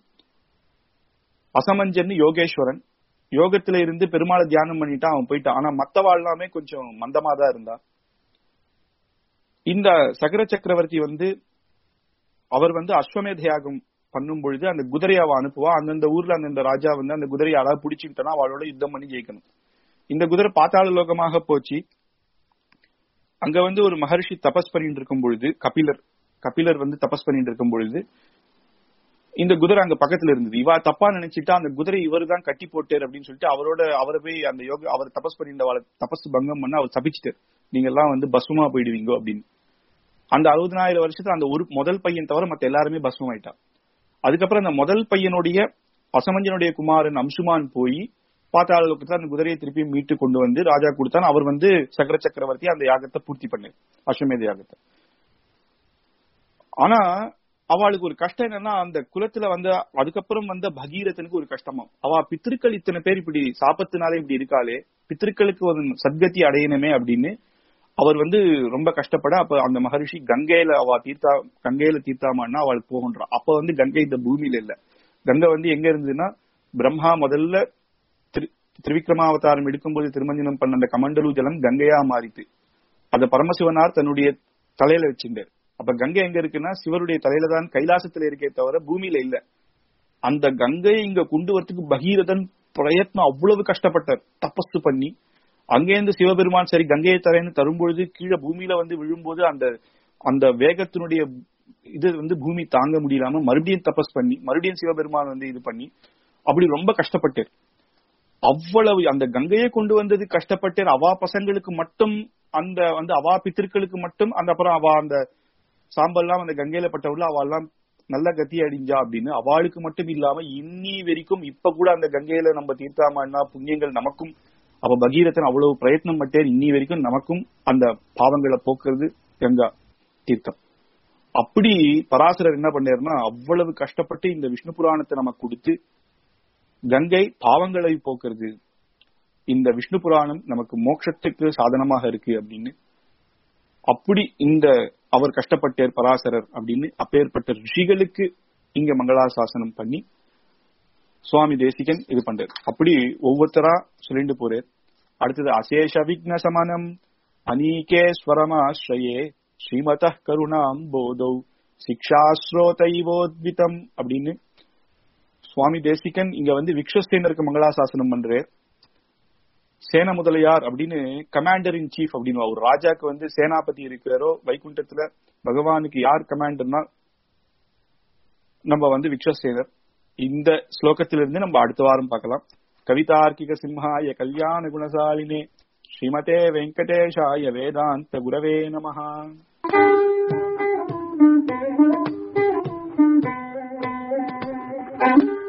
அசமஞ்சன் யோகேஸ்வரன் யோகத்துல இருந்து பெருமாளை தியானம் பண்ணிட்டா அவன் போயிட்டான் ஆனா மத்தவா எல்லாமே கொஞ்சம் மந்தமா தான் இருந்தா இந்த சகர சக்கரவர்த்தி வந்து அவர் வந்து அஸ்வமேத யாகம் பண்ணும் பொழுது அந்த குதிரையை அவ அனுப்புவா அந்தந்த ஊர்ல அந்தந்த ராஜா வந்து அந்த குதிரையை அழகா பிடிச்சிட்டனா அவளோட யுத்தம் பண்ணி ஜெயிக்கணும் இந்த குதிரை பாத்தாள லோகமாக போச்சு அங்க வந்து ஒரு மகர்ஷி தபஸ் பண்ணிட்டு இருக்கும் பொழுது கபிலர் கபிலர் வந்து தபஸ் பண்ணிட்டு இருக்கும் பொழுது இந்த குதிரை அங்க பக்கத்துல இருந்தது இவா தப்பா நினைச்சிட்டா அந்த குதிரை இவர் தான் கட்டி போட்டார் அப்படின்னு சொல்லிட்டு அவரோட அவரை போய் அந்த யோக அவர் தபஸ் பண்ணிட்டு தபஸ் பங்கம் பண்ண அவர் தப்பிச்சிட்டார் நீங்க எல்லாம் வந்து பஸ்வமா போயிடுவீங்க அப்படின்னு அந்த அறுபதனாயிரம் வருஷத்துல அந்த ஒரு முதல் பையன் தவிர மத்த எல்லாருமே பஸ்வம் ஆயிட்டா அதுக்கப்புறம் அந்த முதல் பையனுடைய அசமஞ்சனுடைய குமாரன் அம்சுமான் போய் பாத்தாள லோகத்துல அந்த குதிரையை திருப்பி மீட்டு கொண்டு வந்து ராஜா கொடுத்தான் அவர் வந்து சக்கர சக்கரவர்த்தி அந்த யாகத்தை பூர்த்தி பண்ணு அஸ்வமேத யாகத்தை ஆனா அவளுக்கு ஒரு கஷ்டம் என்னன்னா அந்த குலத்துல வந்த அதுக்கப்புறம் வந்த பகீரதனுக்கு ஒரு கஷ்டமா அவ பித்திருக்கள் இத்தனை பேர் இப்படி சாபத்தினாலே இப்படி இருக்காளே பித்திருக்களுக்கு ஒரு சத்கதி அடையணுமே அப்படின்னு அவர் வந்து ரொம்ப கஷ்டப்பட அப்ப அந்த மகரிஷி கங்கையில அவ தீர்த்தா கங்கையில தீர்த்தாமான்னா அவளுக்கு போகின்றா அப்ப வந்து கங்கை இந்த பூமியில இல்ல கங்கை வந்து எங்க இருந்ததுன்னா பிரம்மா முதல்ல திரு திருவிக்ரமாவதாரம் எடுக்கும்போது திருமஞ்சனம் பண்ண அந்த கமண்டலு ஜலம் கங்கையா மாறித்து அத பரமசிவனார் தன்னுடைய தலையில வச்சிருந்தார் அப்ப கங்கை எங்க இருக்குன்னா சிவருடைய தலையில தான் கைலாசத்துல இருக்கே தவிர பூமியில இல்ல அந்த கங்கையை இங்க கொண்டு வரத்துக்கு பகீரதன் பிரயத்னம் அவ்வளவு கஷ்டப்பட்டார் தபஸ் பண்ணி அங்கேருந்து சிவபெருமான் சரி கங்கையை தரேன்னு தரும்பொழுது கீழே பூமியில வந்து விழும்போது அந்த அந்த வேகத்தினுடைய இது வந்து பூமி தாங்க முடியலாம மறுபடியும் தபஸ் பண்ணி மறுபடியும் சிவபெருமான் வந்து இது பண்ணி அப்படி ரொம்ப கஷ்டப்பட்டார் அவ்வளவு அந்த கங்கையை கொண்டு வந்தது கஷ்டப்பட்டார் அவா பசங்களுக்கு மட்டும் அந்த வந்து அவா பித்திருக்களுக்கு மட்டும் அந்த அப்புறம் அவ அந்த சாம்பல்லாம் அந்த கங்கையில பட்டவுள்ள அவெல்லாம் நல்ல கத்தி அடிஞ்சா அப்படின்னு அவளுக்கு மட்டும் இல்லாம இன்னி வரைக்கும் இப்ப கூட அந்த கங்கையில நம்ம தீர்த்தாமன்னா புண்ணியங்கள் நமக்கும் அப்ப பகீரதன் அவ்வளவு பிரயத்னம் பட்டேன் இன்னி வரைக்கும் நமக்கும் அந்த பாவங்களை போக்குறது கங்கா தீர்த்தம் அப்படி பராசரர் என்ன பண்ணாருன்னா அவ்வளவு கஷ்டப்பட்டு இந்த விஷ்ணு புராணத்தை நமக்கு கொடுத்து கங்கை பாவங்களை போக்குறது இந்த விஷ்ணு புராணம் நமக்கு மோட்சத்துக்கு சாதனமாக இருக்கு அப்படின்னு அப்படி இந்த அவர் கஷ்டப்பட்டார் பராசரர் அப்படின்னு அப்பேற்பட்ட ரிஷிகளுக்கு இங்க மங்களாசாசனம் பண்ணி சுவாமி தேசிகன் இது பண்றார் அப்படி ஒவ்வொருத்தரா சொல்லிட்டு போறார் அடுத்தது அசேஷ விக்ன சமனம் அநீகேஸ்வரமாஸ்ரயே ஸ்ரீமத கருணாம் போதௌ சிக்ஷாஸ்ரோதைவோத்விதம் அப்படின்னு சுவாமி தேசிகன் இங்க வந்து விக்ஷஸ்தேனருக்கு மங்களாசாசனம் பண்றார் சேன முதலியார் அப்படின்னு கமாண்டர் இன் சீஃப் அப்படின்னு ஒரு ராஜாக்கு வந்து சேனாபதி இருக்கிறாரோ வைகுண்டத்துல பகவானுக்கு யார் கமாண்டர்னா நம்ம வந்து விக்ஷசேனர் இந்த ஸ்லோகத்திலிருந்து நம்ம அடுத்த வாரம் பார்க்கலாம் கவிதார்க்கிக சிம்ஹாய கல்யாண குணசாலினே ஸ்ரீமதே வெங்கடேஷாய வேதாந்த குரவே நமஹா Thank you.